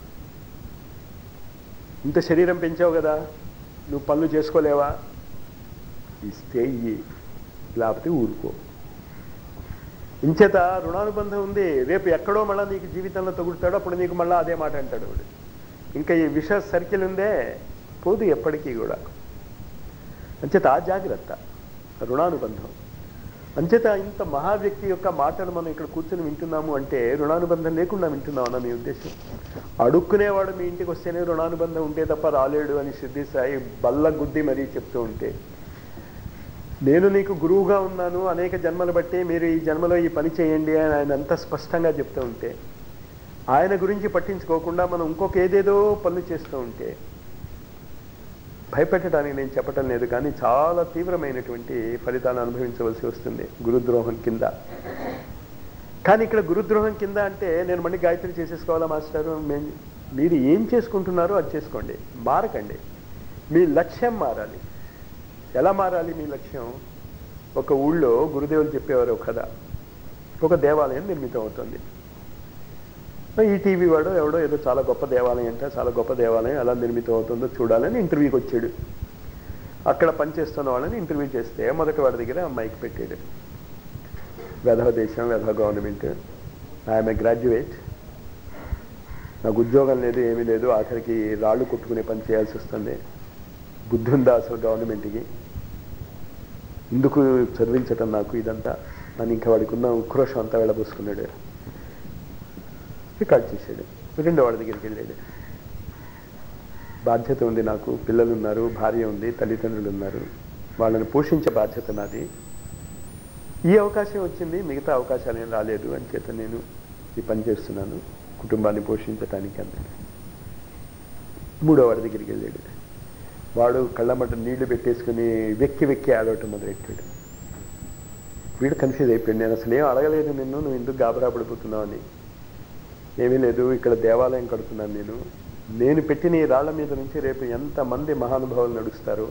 ఇంత శరీరం పెంచావు కదా నువ్వు పనులు చేసుకోలేవా ఇస్తే ఇయ్యి లేకపోతే ఊరుకో ఇంచేత రుణానుబంధం ఉంది రేపు ఎక్కడో మళ్ళీ నీకు జీవితంలో తగులుతాడో అప్పుడు నీకు మళ్ళీ అదే మాట అంటాడు వాడు ఇంకా ఈ విష సర్కిల్ ఉందే పోదు ఎప్పటికీ కూడా అంచేత ఆ జాగ్రత్త రుణానుబంధం అంచేత ఇంత మహావ్యక్తి యొక్క మాటలు మనం ఇక్కడ కూర్చొని వింటున్నాము అంటే రుణానుబంధం లేకుండా వింటున్నాం అన్న మీ ఉద్దేశం అడుక్కునేవాడు మీ ఇంటికి వస్తేనే రుణానుబంధం ఉంటే తప్ప రాలేడు అని సిద్ధి సాయి బల్ల గుద్ది మరీ చెప్తూ ఉంటే నేను నీకు గురువుగా ఉన్నాను అనేక జన్మలు బట్టి మీరు ఈ జన్మలో ఈ పని చేయండి అని ఆయన అంత స్పష్టంగా చెప్తూ ఉంటే ఆయన గురించి పట్టించుకోకుండా మనం ఇంకొక ఏదేదో పనులు చేస్తూ ఉంటే భయపెట్టడానికి నేను చెప్పటం లేదు కానీ చాలా తీవ్రమైనటువంటి ఫలితాలు అనుభవించవలసి వస్తుంది గురుద్రోహం కింద కానీ ఇక్కడ గురుద్రోహం కింద అంటే నేను మళ్ళీ గాయత్రి చేసేసుకోవాలా మాస్టారు మేము మీరు ఏం చేసుకుంటున్నారో అది చేసుకోండి మారకండి మీ లక్ష్యం మారాలి ఎలా మారాలి మీ లక్ష్యం ఒక ఊళ్ళో గురుదేవులు చెప్పేవారు ఒక కథ ఒక దేవాలయం నిర్మితం అవుతుంది ఈ టీవీ వాడు ఎవడో ఏదో చాలా గొప్ప దేవాలయం అంటే చాలా గొప్ప దేవాలయం ఎలా నిర్మితం అవుతుందో చూడాలని ఇంటర్వ్యూకి వచ్చాడు అక్కడ పనిచేస్తున్న వాళ్ళని ఇంటర్వ్యూ చేస్తే మొదటి వాడి దగ్గర మైక్ పెట్టాడు వెధవ దేశం వెధవ గవర్నమెంట్ ఐఎమ్ ఏ గ్రాడ్యుయేట్ నాకు ఉద్యోగం లేదు ఏమీ లేదు ఆఖరికి రాళ్ళు కొట్టుకునే పని చేయాల్సి వస్తుంది బుద్ధి ఉందా అసలు గవర్నమెంట్కి ఎందుకు చదివించటం నాకు ఇదంతా అని ఇంకా వాడికి ఉన్న ఉక్రోషం అంతా వెళ్ళబోసుకున్నాడు రికార్డ్ చేశాడు రెండో వాడి దగ్గరికి వెళ్ళాడు బాధ్యత ఉంది నాకు పిల్లలు ఉన్నారు భార్య ఉంది తల్లిదండ్రులు ఉన్నారు వాళ్ళని పోషించే బాధ్యత నాది ఈ అవకాశం వచ్చింది మిగతా అవకాశాలు ఏం రాలేదు అని చేత నేను ఈ పని చేస్తున్నాను కుటుంబాన్ని పోషించటానికి అన్నాడు మూడో వాడి దగ్గరికి వెళ్ళాడు వాడు కళ్ళమట నీళ్లు పెట్టేసుకుని వెక్కి వెక్కి ఆడవటం మొదలెట్టాడు వీడు కన్ఫ్యూజ్ అయిపోయాడు నేను అసలు ఏం అడగలేదు నిన్ను నువ్వు ఎందుకు గాబరా పడిపోతున్నావు అని ఏమీ లేదు ఇక్కడ దేవాలయం కడుతున్నాను నేను నేను పెట్టిన ఈ రాళ్ల మీద నుంచి రేపు ఎంతమంది మహానుభావులు నడుస్తారో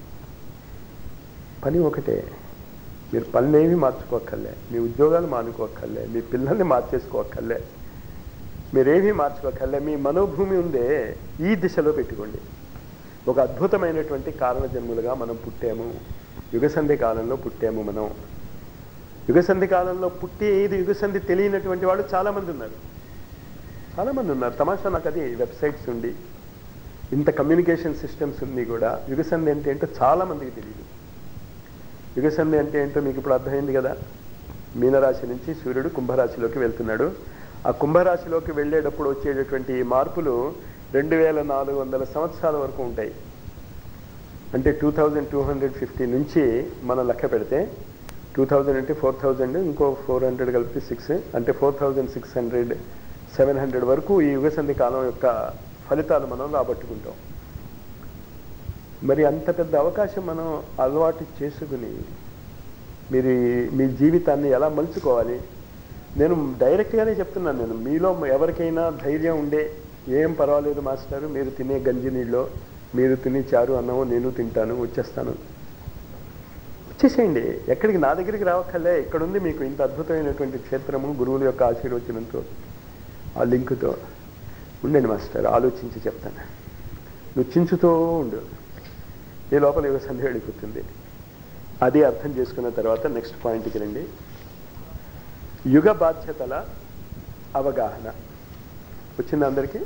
పని ఒకటే మీరు పనులేవి మార్చుకోక్కర్లే మీ ఉద్యోగాలు మానుకోక్కర్లే మీ పిల్లల్ని మార్చేసుకోక్కర్లే మీరేమీ మార్చుకోకర్లే మీ మనోభూమి ఉందే ఈ దిశలో పెట్టుకోండి ఒక అద్భుతమైనటువంటి కారణ జన్ములుగా మనం పుట్టాము యుగసంధి కాలంలో పుట్టాము మనం యుగసంధి కాలంలో పుట్టి ఇది యుగసంధి తెలియనటువంటి వాళ్ళు చాలామంది ఉన్నారు చాలామంది ఉన్నారు తమాషా నాకు అది వెబ్సైట్స్ ఉండి ఇంత కమ్యూనికేషన్ సిస్టమ్స్ ఉంది కూడా యుగసంధి అంటే ఏంటో చాలామందికి తెలియదు యుగసంధి అంటే ఏంటో మీకు ఇప్పుడు అర్థమైంది కదా మీనరాశి నుంచి సూర్యుడు కుంభరాశిలోకి వెళ్తున్నాడు ఆ కుంభరాశిలోకి వెళ్ళేటప్పుడు వచ్చేటటువంటి ఈ మార్పులు రెండు వేల నాలుగు వందల సంవత్సరాల వరకు ఉంటాయి అంటే two thousand two hundred fifty నుంచి మనం లెక్క పెడితే టూ థౌజండ్ అంటే ఫోర్ థౌజండ్ ఇంకో ఫోర్ హండ్రెడ్ కలిపి సిక్స్ అంటే four thousand six hundred seven hundred వరకు ఈ యుగసంధి కాలం యొక్క ఫలితాలు మనం రాబట్టుకుంటాం మరి అంత పెద్ద అవకాశం మనం అలవాటు చేసుకుని మీరు ఈ- మీ జీవితాన్ని ఎలా మలుచుకోవాలి నేను డైరెక్ట్గానే చెప్తున్నాను నేను మీలో ఎవరికైనా ధైర్యం ఉండే ఏం పర్వాలేదు మాస్టారు మీరు తినే గంజి నీళ్ళు మీరు తినే చారు అన్నమో నేను తింటాను వచ్చేస్తాను వచ్చేసేయండి ఎక్కడికి నా దగ్గరికి రావక్కర్లే ఇక్కడుంది మీకు ఇంత అద్భుతమైనటువంటి క్షేత్రము గురువుల యొక్క ఆశీర్వచనంతో ఆ లింకుతో ఉండండి మాస్టర్ ఆలోచించి చెప్తాను నువ్వు చించుతూ ఉండు ఈ లోపల యుగ సంధి వెళ్ళిపోతుంది అది అర్థం చేసుకున్న తర్వాత నెక్స్ట్ పాయింట్కి రండి యుగ బాధ్యతల అవగాహన వచ్చింది అందరికీ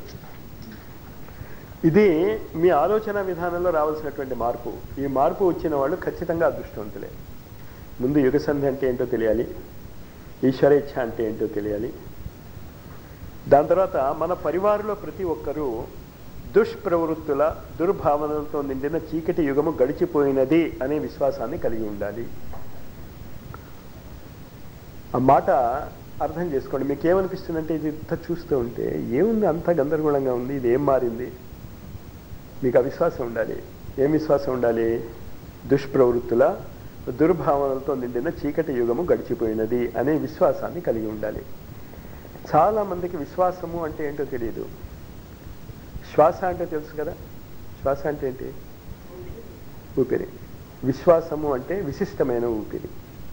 ఇది మీ ఆలోచన విధానంలో రావాల్సినటువంటి మార్పు ఈ మార్పు వచ్చిన వాళ్ళు ఖచ్చితంగా అదృష్టవంతులే ముందు యుగ సంధి అంటే ఏంటో తెలియాలి ఈశ్వరేచ్ఛ అంటే ఏంటో తెలియాలి దాని తర్వాత మన పరివారంలో ప్రతి ఒక్కరూ దుష్ప్రవృత్తుల దుర్భావనలతో నిండిన చీకటి యుగము గడిచిపోయినది అనే విశ్వాసాన్ని కలిగి ఉండాలి ఆ మాట అర్థం చేసుకోండి మీకు ఏమనిపిస్తుందంటే ఇది ఇంత చూస్తూ ఉంటే ఏముంది అంత గందరగోళంగా ఉంది ఇది ఏం మారింది మీకు ఆ విశ్వాసం ఉండాలి ఏం విశ్వాసం ఉండాలి దుష్ప్రవృత్తుల దుర్భావనలతో నిండిన చీకటి యుగము గడిచిపోయినది అనే విశ్వాసాన్ని కలిగి ఉండాలి చాలా మందికి విశ్వాసము అంటే ఏంటో తెలియదు శ్వాస అంటే తెలుసు కదా శ్వాస అంటే ఏంటి ఊపిరి విశ్వాసము అంటే విశిష్టమైన ఊపిరి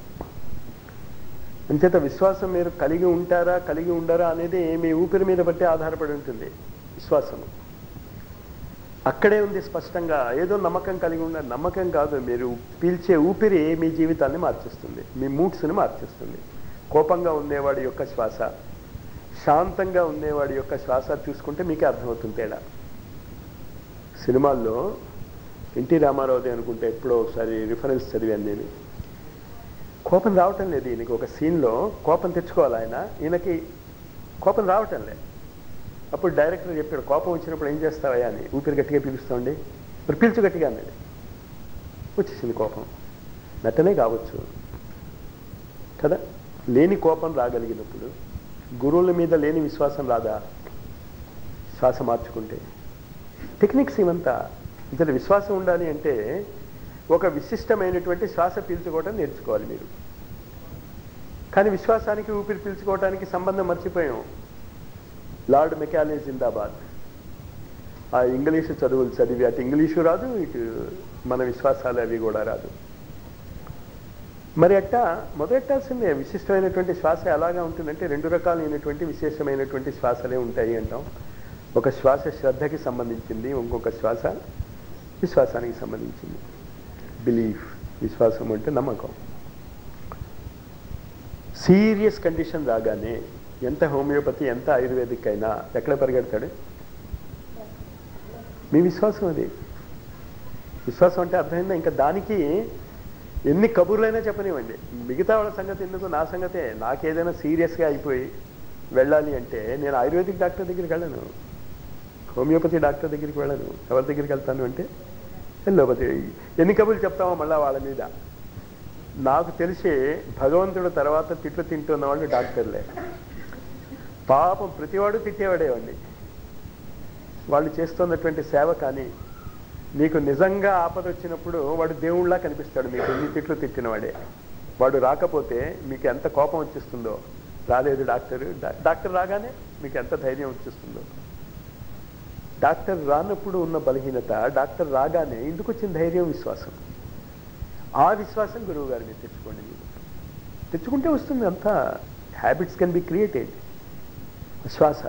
అంచేత విశ్వాసం మీరు కలిగి ఉంటారా కలిగి ఉండరా అనేది మీ ఊపిరి మీద బట్టి ఆధారపడి ఉంటుంది విశ్వాసము అక్కడే ఉంది స్పష్టంగా ఏదో నమ్మకం కలిగి ఉన్న నమ్మకం కాదు మీరు పీల్చే ఊపిరి మీ జీవితాన్ని మార్చేస్తుంది మీ మూడ్స్ని మార్చేస్తుంది కోపంగా ఉండేవాడి యొక్క శ్వాస శాంతంగా ఉండేవాడి యొక్క శ్వాస చూసుకుంటే మీకే అర్థమవుతుంది తేడా సినిమాల్లో ఎన్టీ రామారావుది అనుకుంటే ఎప్పుడో ఒకసారి రిఫరెన్స్ చదివాను నేను కోపం రావటం లేదు ఈయనకి ఒక సీన్లో కోపం తెచ్చుకోవాలి ఆయన ఈయనకి కోపం రావటం లేదు అప్పుడు డైరెక్టర్ చెప్పాడు కోపం వచ్చినప్పుడు ఏం చేస్తావయ్యా అని ఊపిరి గట్టిగా పీలుస్తోండి మరి పీల్చు గట్టిగా అన్నాడు వచ్చేసింది కోపం నటనే కావచ్చు కదా లేని కోపం రాగలిగినప్పుడు గురువుల మీద లేని విశ్వాసం రాదా శ్వాస మార్చుకుంటే టెక్నిక్స్ ఇవంతా ఇంత విశ్వాసం ఉండాలి అంటే ఒక విశిష్టమైనటువంటి శ్వాస పీల్చుకోవడం నేర్చుకోవాలి మీరు కానీ విశ్వాసానికి ఊపిరి పీల్చుకోవడానికి సంబంధం మర్చిపోయాం లార్డ్ మెకాలే జిందాబాద్ ఆ ఇంగ్లీషు చదువులు చదివి అటు ఇంగ్లీషు రాదు ఇటు మన విశ్వాసాలు అవి కూడా రాదు మరి అట్టా మొదలెట్టాల్సిందే విశిష్టమైనటువంటి శ్వాస ఎలాగా ఉంటుందంటే రెండు రకాలైనటువంటి విశేషమైనటువంటి శ్వాసలే ఉంటాయి అంటాం ఒక శ్వాస శ్రద్ధకి సంబంధించింది ఇంకొక శ్వాస విశ్వాసానికి సంబంధించింది బిలీఫ్ విశ్వాసం అంటే నమ్మకం సీరియస్ కండిషన్ రాగానే ఎంత హోమియోపతి ఎంత ఆయుర్వేదిక్ అయినా ఎక్కడ పరిగెడతాడు మీ విశ్వాసం అది విశ్వాసం అంటే అర్థమైందా ఇంకా దానికి ఎన్ని కబుర్లైనా చెప్పనివ్వండి మిగతా వాళ్ళ సంగతి ఎందుకు నా సంగతే నాకేదైనా సీరియస్గా అయిపోయి వెళ్ళాలి అంటే నేను ఆయుర్వేదిక్ డాక్టర్ దగ్గరికి వెళ్ళను హోమియోపతి డాక్టర్ దగ్గరికి వెళ్ళను ఎవరి దగ్గరికి వెళ్తాను అంటే ఎల్లోపతి ఎన్ని కబుర్లు చెప్తామో మళ్ళీ వాళ్ళ మీద నాకు తెలిసి భగవంతుడు తర్వాత తిట్లు తింటున్న వాళ్ళు డాక్టర్లే పాపం ప్రతివాడు తిట్టేవాడేవండి వాళ్ళు చేస్తున్నటువంటి సేవ కానీ నీకు నిజంగా ఆపద వచ్చినప్పుడు వాడు దేవుళ్ళ కనిపిస్తాడు మీకు ఎన్ని తిట్లు తిట్టినవాడే వాడు రాకపోతే మీకు ఎంత కోపం వచ్చేస్తుందో రాలేదు డాక్టర్ డా- డాక్టర్ రాగానే మీకు ఎంత ధైర్యం వచ్చేస్తుందో డాక్టర్ రానప్పుడు ఉన్న బలహీనత డాక్టర్ రాగానే ఎందుకు వచ్చిన ధైర్యం విశ్వాసం ఆ విశ్వాసం గురువు గారి మీద తెచ్చుకోండి మీరు తెచ్చుకుంటే వస్తుంది అంతా హ్యాబిట్స్ కెన్ బి క్రియేటెడ్ శ్వాస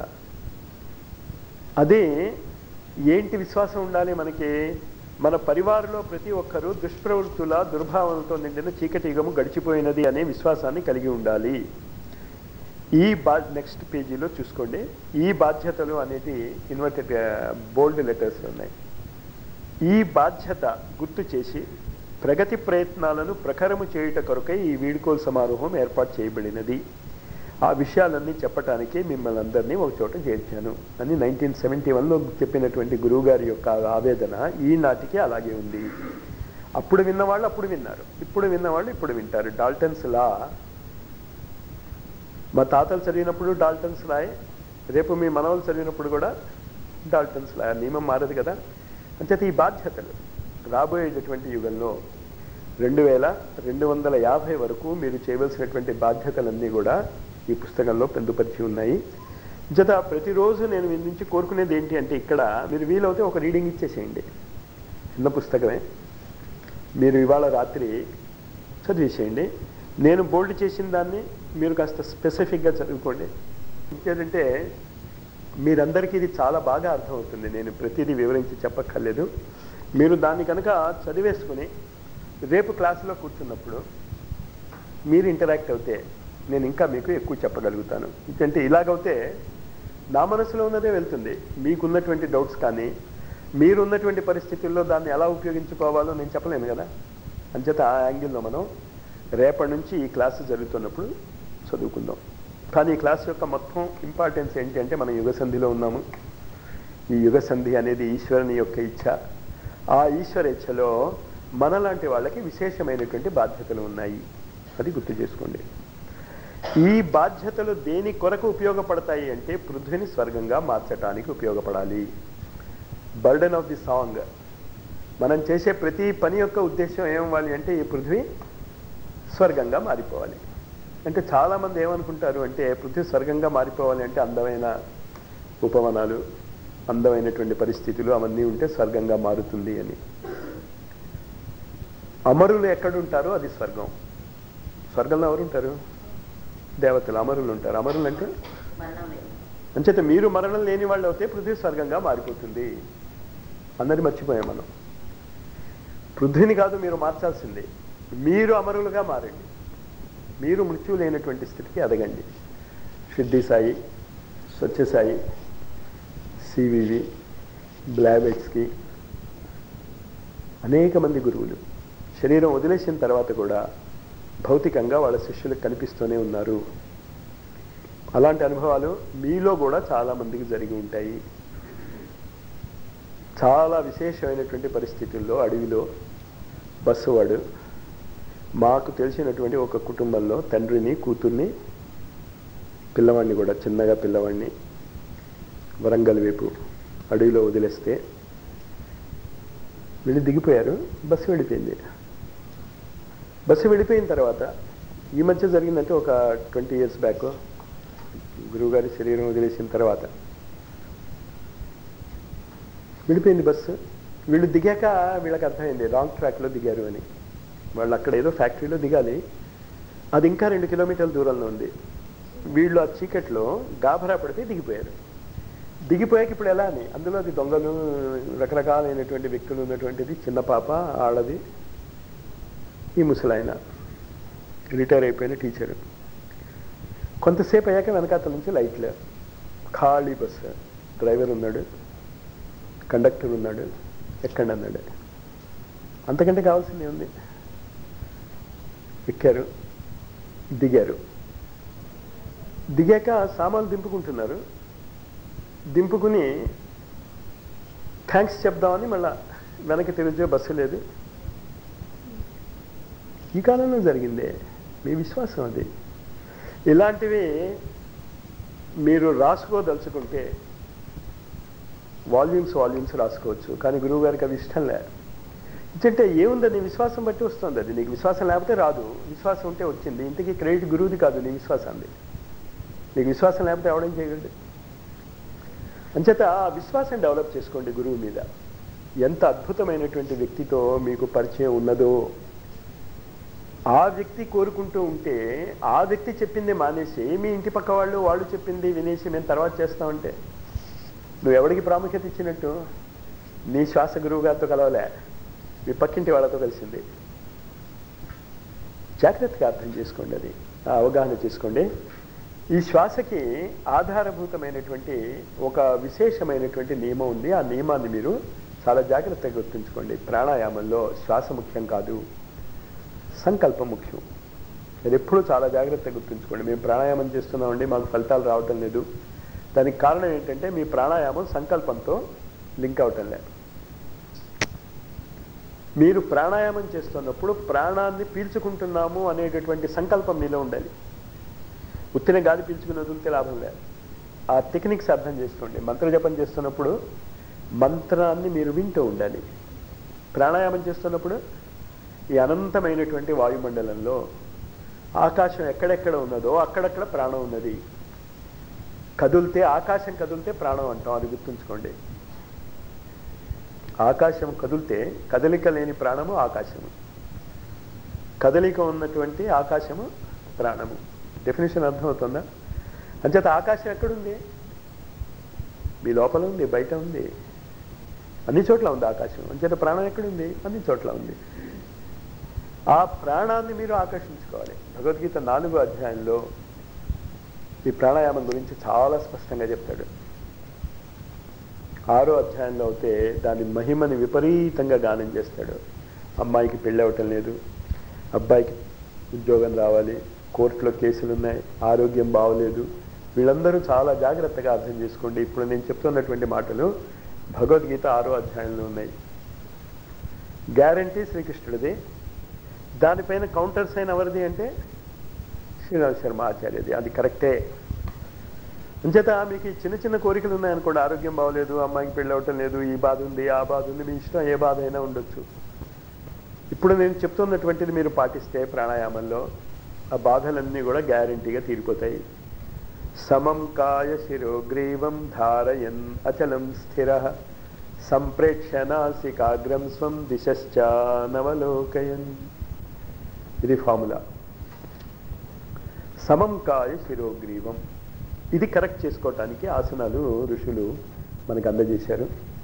అదే ఏంటి విశ్వాసం ఉండాలి మనకి మన పరివారంలో ప్రతి ఒక్కరూ దుష్ప్రవృత్తుల దుర్భావనలతో నిండిన చీకటి యుగము గడిచిపోయినది అనే విశ్వాసాన్ని కలిగి ఉండాలి ఈ బా నెక్స్ట్ పేజీలో చూసుకోండి ఈ బాధ్యతలు అనేది ఇన్వర్టెడ్ బోల్డ్ లెటర్స్ ఉన్నాయి ఈ బాధ్యత గుర్తు చేసి ప్రగతి ప్రయత్నాలను ప్రఖరము చేయుట కొరకై ఈ వీడుకోలు సమారోహం ఏర్పాటు చేయబడినది ఆ విషయాలన్నీ చెప్పటానికి మిమ్మల్ని అందరినీ ఒక చోట చేర్చాను అని నైన్టీన్ సెవెంటీ వన్లో చెప్పినటువంటి గురువుగారి యొక్క ఆవేదన ఈనాటికి అలాగే ఉంది అప్పుడు విన్నవాళ్ళు అప్పుడు విన్నారు ఇప్పుడు విన్నవాళ్ళు ఇప్పుడు వింటారు డాల్టన్స్ లా మా తాతలు చదివినప్పుడు డాల్టన్స్ లాయ్ రేపు మీ మనవలు చదివినప్పుడు కూడా డాల్టన్స్ లా నియమం మారదు కదా అంచేత ఈ బాధ్యతలు రాబోయేటటువంటి యుగంలో రెండు వేల రెండు వందల యాభై వరకు మీరు చేయవలసినటువంటి బాధ్యతలన్నీ కూడా ఈ పుస్తకంలో పొందుపరిచి ఉన్నాయి జత ప్రతిరోజు నేను మీ నుంచి కోరుకునేది ఏంటి అంటే ఇక్కడ మీరు వీలవుతే ఒక రీడింగ్ ఇచ్చేసేయండి చిన్న పుస్తకమే మీరు ఇవాళ రాత్రి చదివేసేయండి నేను బోల్డ్ చేసిన దాన్ని మీరు కాస్త స్పెసిఫిక్గా చదువుకోండి ఇంకేంటంటే మీరందరికీ ఇది చాలా బాగా అర్థమవుతుంది నేను ప్రతిదీ వివరించి చెప్పక్కర్లేదు మీరు దాన్ని కనుక చదివేసుకుని రేపు క్లాసులో కూర్చున్నప్పుడు మీరు ఇంటరాక్ట్ అవుతే నేను ఇంకా మీకు ఎక్కువ చెప్పగలుగుతాను ఎందుకంటే ఇలాగైతే నా మనసులో ఉన్నదే వెళ్తుంది మీకున్నటువంటి డౌట్స్ కానీ మీరున్నటువంటి పరిస్థితుల్లో దాన్ని ఎలా ఉపయోగించుకోవాలో నేను చెప్పలేను కదా అంచేత ఆ యాంగిల్లో మనం రేపటి నుంచి ఈ క్లాసు జరుగుతున్నప్పుడు చదువుకుందాం కానీ ఈ క్లాస్ యొక్క మొత్తం ఇంపార్టెన్స్ ఏంటి అంటే మనం యుగ సంధిలో ఉన్నాము ఈ యుగ సంధి అనేది ఈశ్వరుని యొక్క ఇచ్ఛ ఆ ఈశ్వర ఇచ్ఛలో మనలాంటి వాళ్ళకి విశేషమైనటువంటి బాధ్యతలు ఉన్నాయి అది గుర్తు చేసుకోండి ఈ బాధ్యతలు దేని కొరకు ఉపయోగపడతాయి అంటే పృథ్వీని స్వర్గంగా మార్చడానికి ఉపయోగపడాలి బర్డెన్ ఆఫ్ ది సాంగ్ మనం చేసే ప్రతి పని యొక్క ఉద్దేశం ఏమవ్వాలి అంటే ఈ పృథ్వీ స్వర్గంగా మారిపోవాలి అంటే చాలామంది ఏమనుకుంటారు అంటే పృథ్వీ స్వర్గంగా మారిపోవాలి అంటే అందమైన ఉపవనాలు అందమైనటువంటి పరిస్థితులు అవన్నీ ఉంటే స్వర్గంగా మారుతుంది అని అమరులు ఎక్కడుంటారో అది స్వర్గం స్వర్గంలో ఎవరు ఉంటారు దేవతలు అమరులు ఉంటారు అమరులు అంటే అంచేత మీరు మరణం లేని వాళ్ళు అయితే పృథ్వీ స్వర్గంగా మారిపోతుంది అందరి మర్చిపోయాం మనం పృథ్వీని కాదు మీరు మార్చాల్సింది మీరు అమరులుగా మారండి మీరు మృత్యు లేనటువంటి స్థితికి ఎదగండి సిద్ధి సాయి సత్యసాయి సివివి బ్లాబెట్స్కి అనేక మంది గురువులు శరీరం వదిలేసిన తర్వాత కూడా భౌతికంగా వాళ్ళ శిష్యులకు కనిపిస్తూనే ఉన్నారు అలాంటి అనుభవాలు మీలో కూడా చాలా మందికి జరిగి ఉంటాయి చాలా విశేషమైనటువంటి పరిస్థితుల్లో అడవిలో బస్సు వాడు మాకు తెలిసినటువంటి ఒక కుటుంబంలో తండ్రిని కూతుర్ని పిల్లవాడిని కూడా చిన్నగా పిల్లవాడిని వరంగల్ వైపు అడవిలో వదిలేస్తే వీళ్ళు దిగిపోయారు బస్సు వెళ్ళిపోయింది బస్సు వెళ్ళిపోయిన తర్వాత ఈ మధ్య జరిగిందంటే ఒక ట్వంటీ ఇయర్స్ బ్యాక్ గురువుగారి శరీరం వదిలేసిన తర్వాత వెళ్ళిపోయింది బస్సు వీళ్ళు దిగాక వీళ్ళకి అర్థమైంది రాంగ్ ట్రాక్లో దిగారు అని వాళ్ళు అక్కడ ఏదో ఫ్యాక్టరీలో దిగాలి అది ఇంకా రెండు కిలోమీటర్ల దూరంలో ఉంది వీళ్ళు ఆ చీకట్లో గాభరా పడితే దిగిపోయారు దిగిపోయాక ఇప్పుడు ఎలా అని అందులో అది దొంగలు రకరకాలైనటువంటి వ్యక్తులు ఉన్నటువంటిది చిన్న పాప ఆడది ఈ ముసలాయన రిటైర్ అయిపోయిన టీచరు కొంతసేపు అయ్యాక వెనకాతల నుంచి లైట్లు ఖాళీ బస్సు డ్రైవర్ ఉన్నాడు కండక్టర్ ఉన్నాడు ఎక్కండి అన్నాడు అంతకంటే కావాల్సింది ఉంది ఎక్కారు దిగారు దిగాక సామాన్లు దింపుకుంటున్నారు దింపుకుని థ్యాంక్స్ చెప్దామని మళ్ళా వెనక్కి తిరిగితే బస్సు లేదు ఈ కాలంలో జరిగిందే మీ విశ్వాసం అది ఇలాంటివి మీరు రాసుకోదలుచుకుంటే వాల్యూమ్స్ వాల్యూమ్స్ రాసుకోవచ్చు కానీ గురువు గారికి అది ఇష్టం లే అంటే ఏముంది నీ విశ్వాసం బట్టి వస్తుంది అది నీకు విశ్వాసం లేకపోతే రాదు విశ్వాసం ఉంటే వచ్చింది ఇంతకీ క్రెడిట్ గురువుది కాదు నీ విశ్వాసాన్ని నీకు విశ్వాసం లేకపోతే ఎవడేం చేయగలడు అంచేత ఆ విశ్వాసం డెవలప్ చేసుకోండి గురువు మీద ఎంత అద్భుతమైనటువంటి వ్యక్తితో మీకు పరిచయం ఉన్నదో ఆ వ్యక్తి కోరుకుంటూ ఉంటే ఆ వ్యక్తి చెప్పింది మానేసి మీ ఇంటి పక్క వాళ్ళు వాళ్ళు చెప్పింది వినేసి మేము తర్వాత చేస్తామంటే నువ్వు ఎవరికి ప్రాముఖ్యత ఇచ్చినట్టు నీ శ్వాస గురువు గారితో కలవలే మీ పక్కింటి వాళ్ళతో కలిసింది జాగ్రత్తగా అర్థం చేసుకోండి అది ఆ అవగాహన చేసుకోండి ఈ శ్వాసకి ఆధారభూతమైనటువంటి ఒక విశేషమైనటువంటి నియమం ఉంది ఆ నియమాన్ని మీరు చాలా జాగ్రత్తగా గుర్తుంచుకోండి ప్రాణాయామంలో శ్వాస ముఖ్యం కాదు సంకల్పం ముఖ్యం అది ఎప్పుడూ చాలా జాగ్రత్తగా గుర్తుంచుకోండి మేము ప్రాణాయామం చేస్తున్నామండి మాకు ఫలితాలు రావటం లేదు దానికి కారణం ఏంటంటే మీ ప్రాణాయామం సంకల్పంతో లింక్ అవటం లేదు మీరు ప్రాణాయామం చేస్తున్నప్పుడు ప్రాణాన్ని పీల్చుకుంటున్నాము అనేటటువంటి సంకల్పం మీలో ఉండాలి ఉత్తిన గాలి పీల్చుకుని వదిలితే లాభం లేదు ఆ టెక్నిక్స్ అర్థం చేసుకోండి మంత్రజపం చేస్తున్నప్పుడు మంత్రాన్ని మీరు వింటూ ఉండాలి ప్రాణాయామం చేస్తున్నప్పుడు ఈ అనంతమైనటువంటి వాయుమండలంలో ఆకాశం ఎక్కడెక్కడ ఉన్నదో అక్కడక్కడ ప్రాణం ఉన్నది కదులితే ఆకాశం కదిలితే ప్రాణం అంటాం అది గుర్తుంచుకోండి ఆకాశం కదిలితే కదలిక లేని ప్రాణము ఆకాశము కదలిక ఉన్నటువంటి ఆకాశము ప్రాణము డెఫినేషన్ అర్థమవుతుందా అంచేత ఆకాశం ఎక్కడుంది మీ లోపల ఉంది బయట ఉంది అన్ని చోట్ల ఉంది ఆకాశం అంచేత ప్రాణం ఎక్కడుంది అన్ని చోట్ల ఉంది ఆ ప్రాణాన్ని మీరు ఆకర్షించుకోవాలి భగవద్గీత నాలుగో అధ్యాయంలో ఈ ప్రాణాయామం గురించి చాలా స్పష్టంగా చెప్తాడు ఆరో అధ్యాయంలో అయితే దాని మహిమని విపరీతంగా గానం చేస్తాడు అమ్మాయికి పెళ్ళి అవ్వటం లేదు అబ్బాయికి ఉద్యోగం రావాలి కోర్టులో కేసులు ఉన్నాయి ఆరోగ్యం బాగోలేదు వీళ్ళందరూ చాలా జాగ్రత్తగా అర్థం చేసుకోండి ఇప్పుడు నేను చెప్తున్నటువంటి మాటలు భగవద్గీత ఆరో అధ్యాయంలో ఉన్నాయి గ్యారంటీ శ్రీకృష్ణుడిది దానిపైన కౌంటర్ సైన్ ఎవరిది అంటే శ్రీరామ్ శర్మ ఆచార్యది అది కరెక్టే అంచేత మీకు ఈ చిన్న చిన్న కోరికలు ఉన్నాయనుకోండి ఆరోగ్యం బాగోలేదు అమ్మాయికి పెళ్ళి అవటం లేదు ఈ బాధ ఉంది ఆ బాధ ఉంది మీ ఇష్టం ఏ బాధ అయినా ఉండొచ్చు ఇప్పుడు నేను చెప్తున్నటువంటిది మీరు పాటిస్తే ప్రాణాయామంలో ఆ బాధలన్నీ కూడా గ్యారంటీగా తీరిపోతాయి సమం కాయ శిరోగ్రీవం ధారయన్ అచలం స్థిర సంప్రేక్ష నాసికాగ్రం స్వం దిశ్చానవలోకయన్ ఇది ఫార్ములా సమం కాయ శిరోగ్రీవం ఇది కరెక్ట్ చేసుకోవటానికి ఆసనాలు ఋషులు మనకు అందజేశారు